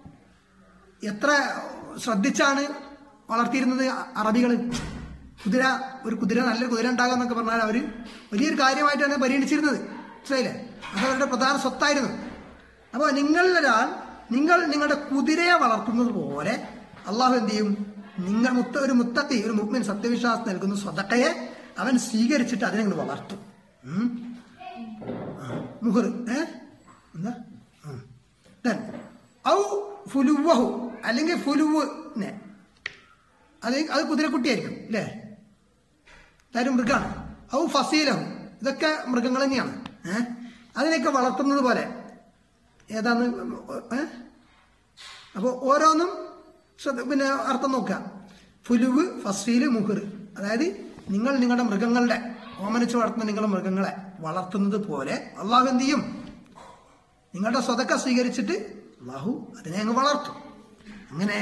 എത്ര ശ്രദ്ധിച്ചാണ് വളർത്തിയിരുന്നത് അറബികൾ കുതിര ഒരു കുതിര നല്ലൊരു കുതിര ഉണ്ടാകുക എന്നൊക്കെ പറഞ്ഞാൽ അവർ വലിയൊരു കാര്യമായിട്ടാണ് പരിഗണിച്ചിരുന്നത് മനസ്സിലായില്ലേ അത് അവരുടെ പ്രധാന സ്വത്തായിരുന്നു അപ്പോൾ നിങ്ങളിലൊരാൾ നിങ്ങൾ നിങ്ങളുടെ കുതിരയെ വളർത്തുന്നത് പോലെ അള്ളാഹു എന്ത് ചെയ്യും നിങ്ങൾ മുത്ത ഒരു മുത്തത്തി ഒരു മുഗ്മിൻ സത്യവിശ്വാസം നൽകുന്ന സ്വതക്കയെ അവൻ സ്വീകരിച്ചിട്ട് അതിനെ ഇങ്ങോട്ട് വളർത്തും ഉം. ആ, മുഹർ ഏ എന്താ ആ. Then, ഔ ഫുലുവഹു അല്ലെങ്കിൽ ഫുലുവിനെ അത് അത് കുതിരക്കുട്ടിയായിരിക്കും അല്ലേ ഇതാരും മൃഗമാണ് ഔ ഫസീലഹു ഇതൊക്കെ മൃഗങ്ങൾ തന്നെയാണ് ഏഹ് അതിനെയൊക്കെ വളർത്തുന്നത് പോലെ ഏതാന്ന് ഏഹ് അപ്പോൾ ഓരോന്നും ശ്രദ്ധ പിന്നെ അർത്ഥം നോക്കുക ഫുലുവ് ഫസീല് മുഹർ അതായത് നിങ്ങൾ നിങ്ങളുടെ മൃഗങ്ങളുടെ ഓമനിച്ച് വളർത്തുന്ന നിങ്ങളുടെ മൃഗങ്ങളെ വളർത്തുന്നത് പോലെ അള്ളാഹു എന്ത് ചെയ്യും നിങ്ങളുടെ സ്വതക്ക സ്വീകരിച്ചിട്ട് അള്ളാഹു അതിനെ അങ്ങ് വളർത്തും അങ്ങനെ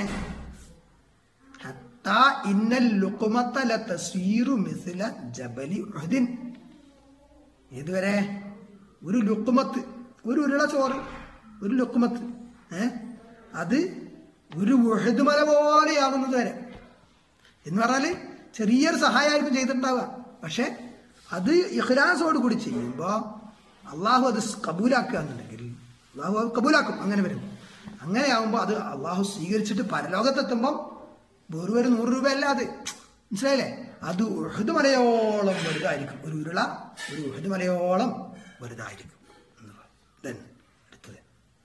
ഹത്താ ഇന്നൽ ലുക്കുമത്ത ലതസ്വീറു മിസ്ല ജബലി ഉഹദിൻ ഇതുവരെ ഒരു ലുക്കുമത്ത് ഒരു ഉരുള ചോറ് ഒരു ലുക്കുമത്ത് ഏ അത് ഒരു ഉഴുതുമല പോലെയാകുന്നത് വരെ എന്ന് പറഞ്ഞാൽ ചെറിയൊരു സഹായമായിരിക്കും ചെയ്തിട്ടുണ്ടാവുക പക്ഷെ അത് ഇഖ്ലാസോട് കൂടി ചെയ്യുമ്പോൾ അള്ളാഹു അത് കബൂലാക്കുക എന്നുണ്ടെങ്കിൽ അള്ളാഹു അത് കബൂലാക്കും അങ്ങനെ വരും അങ്ങനെ ആകുമ്പോൾ അത് അള്ളാഹു സ്വീകരിച്ചിട്ട് പരലോകത്തെത്തുമ്പം വെറും ഒരു നൂറ് രൂപ അല്ല അത് മനസ്സിലായില്ലേ അത് ഉഹദ് മലയോളം വലുതായിരിക്കും ഒരു ഉരുള ഒരു ഉഹദ് മലയോളം വലുതായിരിക്കും എന്നുള്ളത് Then, അടുത്തത്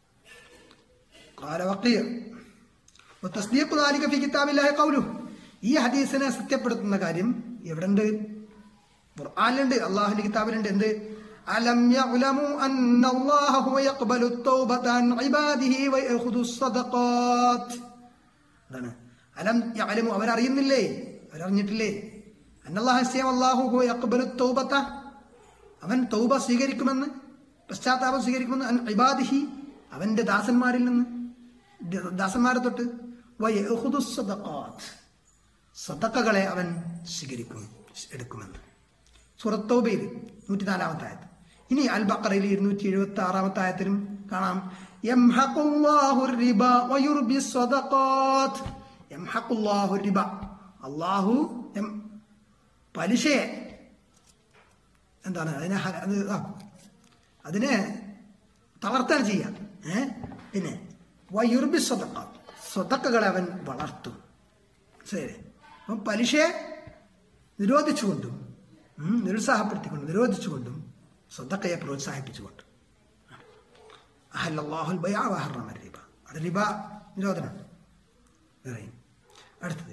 قال وقيع وتصديق ذلك في كتاب الله قوله ഈ ഹദീസിനെ സത്യപ്പെടുത്തുന്ന കാര്യം എവിടെയുണ്ട് ഖുർആനിലുണ്ട് അള്ളാഹുവിന്റെ കിതാബിലുണ്ട് എന്ത് അലം യഅലമു അന്ന അല്ലാഹ ഹുവ യഖ്ബലു തൗബത അൻ ഇബാദിഹി വ യഖുദു സദഖാത്ത് എന്താണ് അലം യഅലമു അവരറിയുന്നില്ലേ അവരറിഞ്ഞിട്ടില്ലേ അന്നല്ലാഹ സയം അല്ലാഹു ഹുവ യഖ്ബലു തൗബത അവൻ തൗബ സ്വീകരിക്കുമെന്ന് പശ്ചാത്താപം സ്വീകരിക്കുമെന്ന് അൻ ഇബാദിഹി അവന്റെ ദാസന്മാരിൽ നിന്ന് ദ- ദാസന്മാരെ തൊട്ട് വ യഖുദു സദഖാത്ത് സദക്കകളെ അവൻ സ്വീകരിക്കും എടുക്കുമെന്ന് സുറത്തോബയിൽ നൂറ്റിനാലാമത്തെ ആയത്ത് ഇനി അൽ ബക്കറയിൽ ഇരുന്നൂറ്റി എഴുപത്തി ആറാമത്തെ ആയത്തിലും കാണാം യംഹഖുല്ലാഹു റിബ വയുർബി സ്വദഖാത്ത് യംഹഖുല്ലാഹു റിബ അല്ലാഹു എം- പലിശയെ എന്താണ് അതിനെ ഹ- അത് ആ, അതിനെ തളർത്താൻ ചെയ്യാം ഏ പിന്നെ വയുർബി സ്വതക്ക സ്വതക്കകളെ അവൻ വളർത്തും ശരി അപ്പം പലിശയെ നിരോധിച്ചുകൊണ്ടും ഉം, നിരുത്സാഹപ്പെടുത്തിക്കൊണ്ടും നിരോധിച്ചുകൊണ്ടും സ്വതക്കയെ പ്രോത്സാഹിപ്പിച്ചുകൊണ്ടും അഹല്ലാഹുൽ ബൈഅ വഹറമ റിബ അത് റിബ നിരോധനം പറയും അടുത്തത്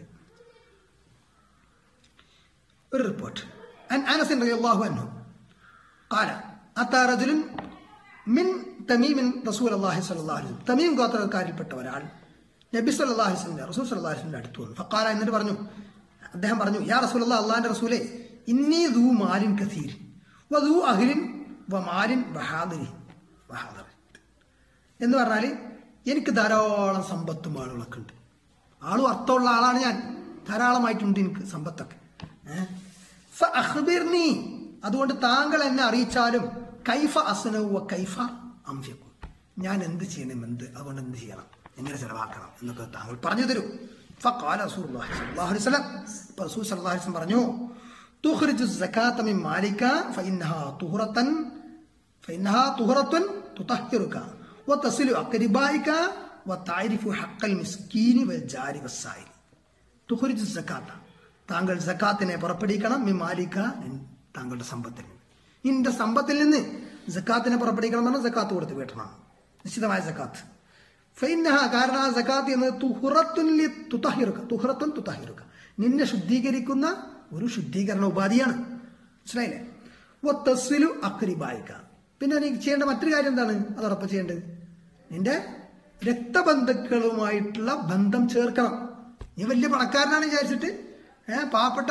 ഒരു റിപ്പോർട്ട് عن انس رضي الله عنه قال اتى رجل من തമീം റസൂൽ അള്ളാഹി സല്ലല്ലാഹു അലൈഹി വസല്ലം തമീം ഗോത്രക്കാരിൽപ്പെട്ട ഒരാൾ നബി സല്ലല്ലാഹു അലൈഹി വസല്ലം റസൂൽ സല്ലല്ലാഹു അലൈഹി വസല്ലം അടുത്ത് വന്നു ഫഖാല എന്നിട്ട് പറഞ്ഞു അദ്ദേഹം പറഞ്ഞു യാ റസൂലല്ലാഹ് അള്ളാഹിന്റെ റസൂലേ ഇന്നി ദൂ മാലിൻ കസീർ വദൂ അഹ്ലിൻ വമാലിൻ വഹാദിരി വഹാദർ എന്ന് പറഞ്ഞാൽ എനിക്ക് ധാരാളം സമ്പത്തും ആളുകളൊക്കെ ഉണ്ട് ആളും അർത്ഥമുള്ള ആളാണ് ഞാൻ ധാരാളമായിട്ടുണ്ട് എനിക്ക് സമ്പത്തൊക്കെ ഏഹ്? ഫഅഖ്ബിർനി. അതുകൊണ്ട് താങ്കൾ എന്നെ അറിയിച്ചാലും കൈഫ അസ്നഉ വ കൈഫ അംഫിഖു ഞാൻ എന്ത് ചെയ്യണം എന്ത് അതുകൊണ്ട് എന്ത് ചെയ്യണം എങ്ങനെ ചെലവാക്കണം എന്നൊക്കെ താങ്കൾ പറഞ്ഞു തരൂ ഫഖാല റസൂലുള്ളാഹി സ്വല്ലല്ലാഹു അലൈഹി വസല്ലം അപ്പോൾ റസൂൽ സ്വല്ലല്ലാഹു അലൈഹി വസല്ലം പറഞ്ഞു തുഖ്രിജു സകാത്ത മിൻ മാലിക ഫഇന്നഹാ തുഹറത്തൻ فإنها طهرة تطهرك وتصل أقربائك وتعرف حق المسكين والجار والسائل തുഹുരിജ് സക്കാത്ത താങ്കൾ സക്കാത്തിനെ പുറപ്പെടുവിക്കണം മി മാലിക്ക നിൻ- താങ്കളുടെ സമ്പത്തിൽ നിന്ന് നിന്റെ സമ്പത്തിൽ നിന്ന് സക്കാത്തിനെ പുറപ്പെടുവിക്കണം എന്ന് പറഞ്ഞാൽ സക്കാത്ത് കൊടുത്ത് വീട്ടണം നിശ്ചിതമായ സക്കാത്ത് ഫൈനഹ കാരണം ആ സക്കാത്ത് എന്നത് തുഹുറത്തുൻ ലി തുതഹിറുക തുഹുറത്തുൻ തുതഹിറുക നിന്നെ ശുദ്ധീകരിക്കുന്ന ഒരു ശുദ്ധീകരണ ഉപാധിയാണ് മനസ്സിലായില്ലേ ഒത്തസ്വിലു അക്രിബായിക്ക പിന്നെ നീ ചെയ്യേണ്ട മറ്റൊരു കാര്യം എന്താണ് അതോടൊപ്പം ചെയ്യേണ്ടത് നിന്റെ രക്തബന്ധുക്കളുമായിട്ടുള്ള ബന്ധം ചേർക്കണം നീ വലിയ പണക്കാരനാണ് വിചാരിച്ചിട്ട് ഏഹ് പാവപ്പെട്ട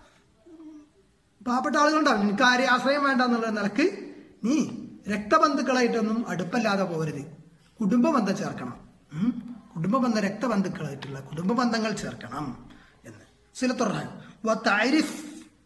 പാവപ്പെട്ട ആളുകളുണ്ടാവും നിനക്ക് ആരെയും ആശ്രയം വേണ്ട എന്നുള്ള നിലക്ക് നീ രക്തബന്ധുക്കളായിട്ടൊന്നും അടുപ്പല്ലാതെ പോകരുത് കുടുംബ ബന്ധം ചേർക്കണം ഉം? കുടുംബ ബന്ധം രക്തബന്ധുക്കളായിട്ടുള്ള കുടുംബ ബന്ധങ്ങൾ ചേർക്കണം എന്ന് സിലത്തുറഹാൻ താരിഫ്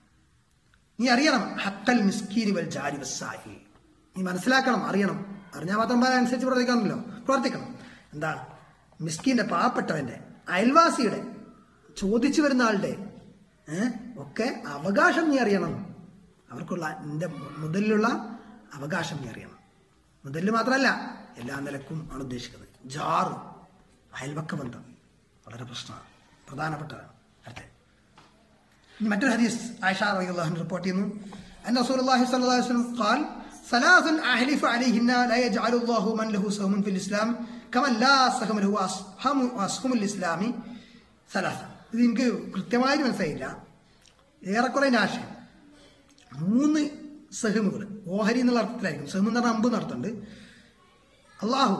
നീ അറിയണം ഹക്കൽ മിസ്കീരി വൽ ജാരി വസ്സായി നീ മനസ്സിലാക്കണം അറിയണം അറിഞ്ഞാൽ മാത്രം പോലെ അനുസരിച്ച് പ്രവർത്തിക്കണമല്ലോ പ്രവർത്തിക്കണം എന്താണ് മിസ്കീന്റെ പാവപ്പെട്ടവന്റെ അയൽവാസിയുടെ ചോദിച്ചു വരുന്ന ആളുടെ ഏഹ് ഒക്കെ അവകാശം നീ അറിയണം അവർക്കുള്ള നിന്റെ മുതലിലുള്ള അവകാശം നീ അറിയണം മുതലിൽ മാത്രമല്ല എല്ലാ നിലക്കും ആണ് ഉദ്ദേശിക്കുന്നത് ജാറ് അയൽവക്ക ബന്ധം വളരെ പ്രശ്നമാണ് പ്രധാനപ്പെട്ടതാണ് അടുത്തത് ഇനി മറ്റൊരു ഹദീസ് ആയിഷ റളിയല്ലാഹു അൻഹ റിപ്പോർട്ട് ചെയ്യുന്നു അൻ റസൂലുള്ളാഹി സ്വല്ലല്ലാഹു അലൈഹി വസല്ലം ഖാൽ ثلاث أحلف عليهن لا يجعل الله من له سهم في الإسلام كمن لا سهم له أسهم أسهم الإسلام ثلاثة ഇത് എനിക്ക് കൃത്യമായിട്ട് മനസ്സിലായില്ല ഏറെക്കുറെ നാശം മൂന്ന് സഹമുകൾ ഓഹരി എന്നുള്ള അർത്ഥത്തിലായിരിക്കും സഹം എന്ന് പറഞ്ഞാൽ അമ്പ് നടത്തുന്നുണ്ട് അള്ളാഹു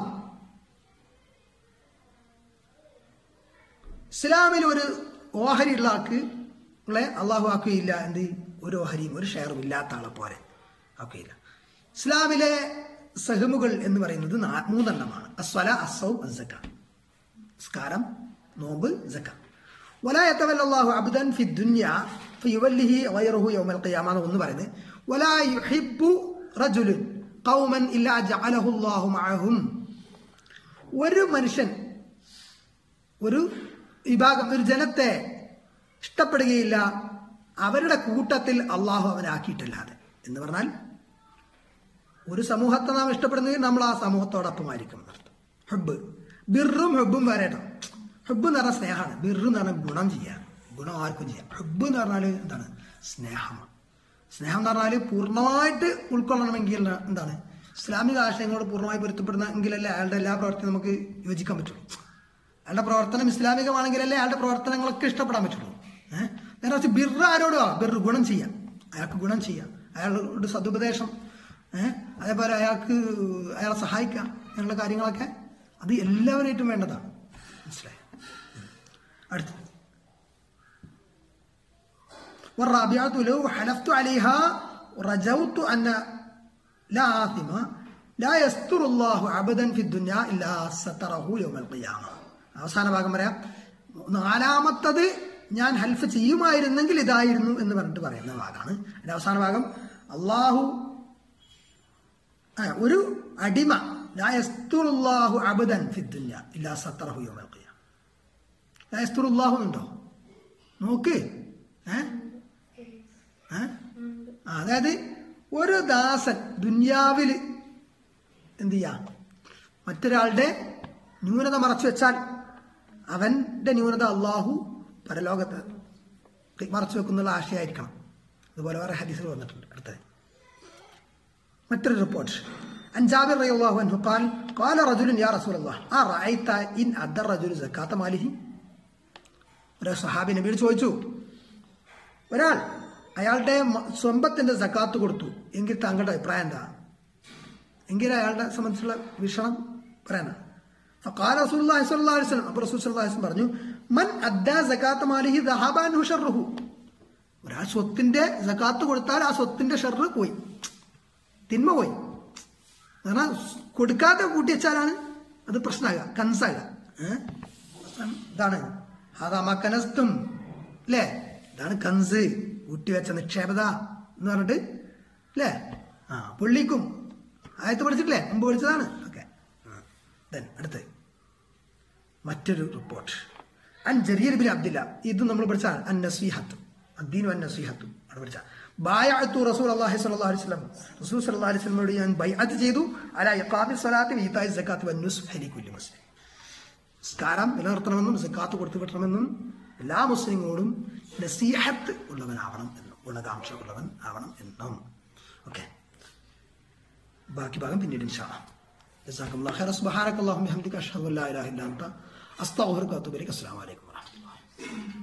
ഇസ്ലാമിൽ ഒരു ഓഹരി ഉള്ള ആൾക്ക് ഉള്ള അള്ളാഹു ആക്കുകയില്ല എന്ത് ഒരു ഓഹരിയും ഒരു ഷെയറും ഇല്ലാത്ത ആളെ പോലെ ആക്കുകയില്ല ഇസ്ലാമിലെ സഹമുകൾ എന്ന് പറയുന്നത് നാ- മൂന്നെണ്ണമാണ് അസ്വല അസൗ അസക്ക സ്കാരം നോമ്പ് സക്ക ولا يتولى الله عبدا في الدنيا فيوله غيره يوم القيامة എന്ന് പറയുന്നത് ولا يحب رجل قوما إلا جعله الله معهم ഒരു മനുഷ്യൻ ഒരു വിഭാഗം ഒരു ജനത്തെ ഇഷ്ടപ്പെടുകയില്ല അവരുടെ കൂട്ടത്തിൽ അള്ളാഹു അവനാക്കിയിട്ടല്ലാതെ എന്ന് പറഞ്ഞാൽ ഒരു സമൂഹത്തെ നാം ഇഷ്ടപ്പെടുന്നെങ്കിൽ നമ്മൾ ആ സമൂഹത്തോടൊപ്പമായിരിക്കും എന്നർത്ഥം ഹബ്ബ് ബിറും ഹബ്ബും വരട്ടോ ഹബ്ബ് എന്ന് പറഞ്ഞാൽ സ്നേഹമാണ് ബിറു എന്ന് പറഞ്ഞാൽ ഗുണം ചെയ്യാൻ ഗുണം ആർക്കും ചെയ്യാം ഹബ്ബ് എന്ന് പറഞ്ഞാൽ എന്താണ് സ്നേഹമാണ് സ്നേഹം എന്ന് പറഞ്ഞാൽ പൂർണ്ണമായിട്ട് ഉൾക്കൊള്ളണമെങ്കിൽ എന്താണ് ഇസ്ലാമിക ആശയങ്ങളോട് പൂർണ്ണമായി പൊരുത്തപ്പെടുന്ന എങ്കിലല്ലേ അയാളുടെ എല്ലാ പ്രവർത്തനവും നമുക്ക് യോജിക്കാൻ പറ്റുള്ളൂ അയാളുടെ പ്രവർത്തനം ഇസ്ലാമികമാണെങ്കിലല്ലേ അയാളുടെ പ്രവർത്തനങ്ങളൊക്കെ ഇഷ്ടപ്പെടാൻ പറ്റുള്ളൂ ഏഹ് നേരെ വെച്ച് ബിർ ആരോടും ബിർ ഗുണം ചെയ്യാം അയാൾക്ക് ഗുണം ചെയ്യാം അയാളോട് സതുപദേശം ഏഹ് അതേപോലെ അയാൾക്ക് അയാളെ സഹായിക്കാം അങ്ങനെയുള്ള കാര്യങ്ങളൊക്കെ അത് എല്ലാവരായിട്ടും വേണ്ടതാണ് മനസ്സിലായോ അടുത്ത് والرابعة لو حلفت عليها رجوت أن لا آثم لا يستر الله عبدا في الدنيا إلا ستره يوم القيامة അവസാന ഭാഗം പറയാം നാലാമത്തത് ഞാൻ ഹൽഫ് ചെയ്യുമായിരുന്നെങ്കിൽ ഇതായിരുന്നു എന്ന് പറഞ്ഞിട്ട് പറയുന്ന ഭാഗമാണ് അതിന്റെ അവസാന ഭാഗം അള്ളാഹു ആ, ഒരു അടിമ ലായസ്തുറുല്ലാഹു അബദൻ ഫിദ്ദുന്യ ഇല്ലാ സത്തറഹു യൗമൽ ഖിയാമ ലായസ്തുറുല്ലാഹു ഉണ്ടോ നോക്ക് ഏ ഏ? ആ, അതായത് ഒരു ദാസൻ ദുന്യാവിൽ എന്ത് ചെയ്യാ മറ്റൊരാളുടെ ന്യൂനത മറച്ചു വെച്ചാൽ അവന്റെ ന്യൂനത അള്ളാഹു പരലോകത്ത് മറച്ചു വെക്കുന്നുള്ള ആശയമായിരിക്കണം അതുപോലെ വേറെ ഹദീസുകൾ വന്നിട്ടുണ്ട് അടുത്തത് മറ്റൊരു റിപ്പോർട്ട് عن جابر رضي الله عنه قال قال رجل يا رسول الله أرأيت إن أدى الرجل زكاة ماله ഒരു സഹാബി നബിയോട് ചോദിച്ചു ഒരാൾ അയാളുടെ മ- സമ്പത്തിന്റെ സക്കാത്ത് കൊടുത്തു എങ്കിൽ താങ്കളുടെ അഭിപ്രായം എന്താ എങ്കിൽ അയാളുടെ സംബന്ധിച്ചുള്ള വീക്ഷണം പറയാനാണ് فقال رسول الله صلى الله عليه وسلم അപ്പോൾ റസൂൽ സല്ലല്ലാഹു അലൈഹി വസല്ലം പറഞ്ഞു മൻ അദ്ദാ സകാത്ത മാലിഹി ദഹബാൻ ഷർറുഹു ഒരാൾ സ്വത്തിന്റെ സകാത്ത് കൊടുത്താൽ ആ സ്വത്തിന്റെ ഷർറ് പോയി തിന്മ പോയി കാരണം കൊടുക്കാതെ കൂട്ടി വെച്ചാലാണ് അത് പ്രശ്നമാകുക കൻസാകുക ഏഹ്? ഇതാണ് ഹാദാമക്കനസ്തും അല്ലേ ഇതാണ് കൻസ് കൂട്ടിവെച്ച നിക്ഷേപത എന്ന് പറഞ്ഞിട്ട് അല്ലേ ആ പുള്ളിക്കും ആയത്ത് പഠിച്ചിട്ടില്ലേ മുമ്പ് പഠിച്ചതാണ് ഓക്കെ ദെൻ അടുത്ത് മറ്റൊരു റിപ്പോർട്ട് അൻ ജരീർ ബിൻ അബ്ദില്ല ഇത് നമ്മൾ പഠിച്ചാൽ അൻ നസീഹത്ത് അദ്ദീനു അൻ നസീഹത്തു അവിടെ പഠിച്ച ബായഅത്തു റസൂൽ അല്ലാഹി സ്വല്ലല്ലാഹു അലൈഹി വസല്ലം റസൂൽ സ്വല്ലല്ലാഹു അലൈഹി വസല്ലമയോട് ഞാൻ ബൈഅത്ത് ചെയ്തു അലാ ഇഖാമി സ്വലാത്തി വ സക്കാത്ത് വൻ നുസ്ഹ് ലികുല്ലി മുസ്ലിം നിസ്കാരം നിലനിർത്തണമെന്നും സക്കാത്ത് കൊടുത്തു വിട്ടണമെന്നും എല്ലാ മുസ്ലിങ്ങളോടും നസീഹത്ത് ഉള്ളവനാവണം എന്നും ഗുണകാംക്ഷ ഉള്ളവൻ ആവണം എന്നും ഓക്കെ ബാക്കി ഭാഗം പിന്നീട് ഇൻഷാ جزاكم الله خيرا سبحانك اللهم وبحمدك اشهد ان لا اله الا انت استغفرك واتوب اليك السلام عليكم ورحمه الله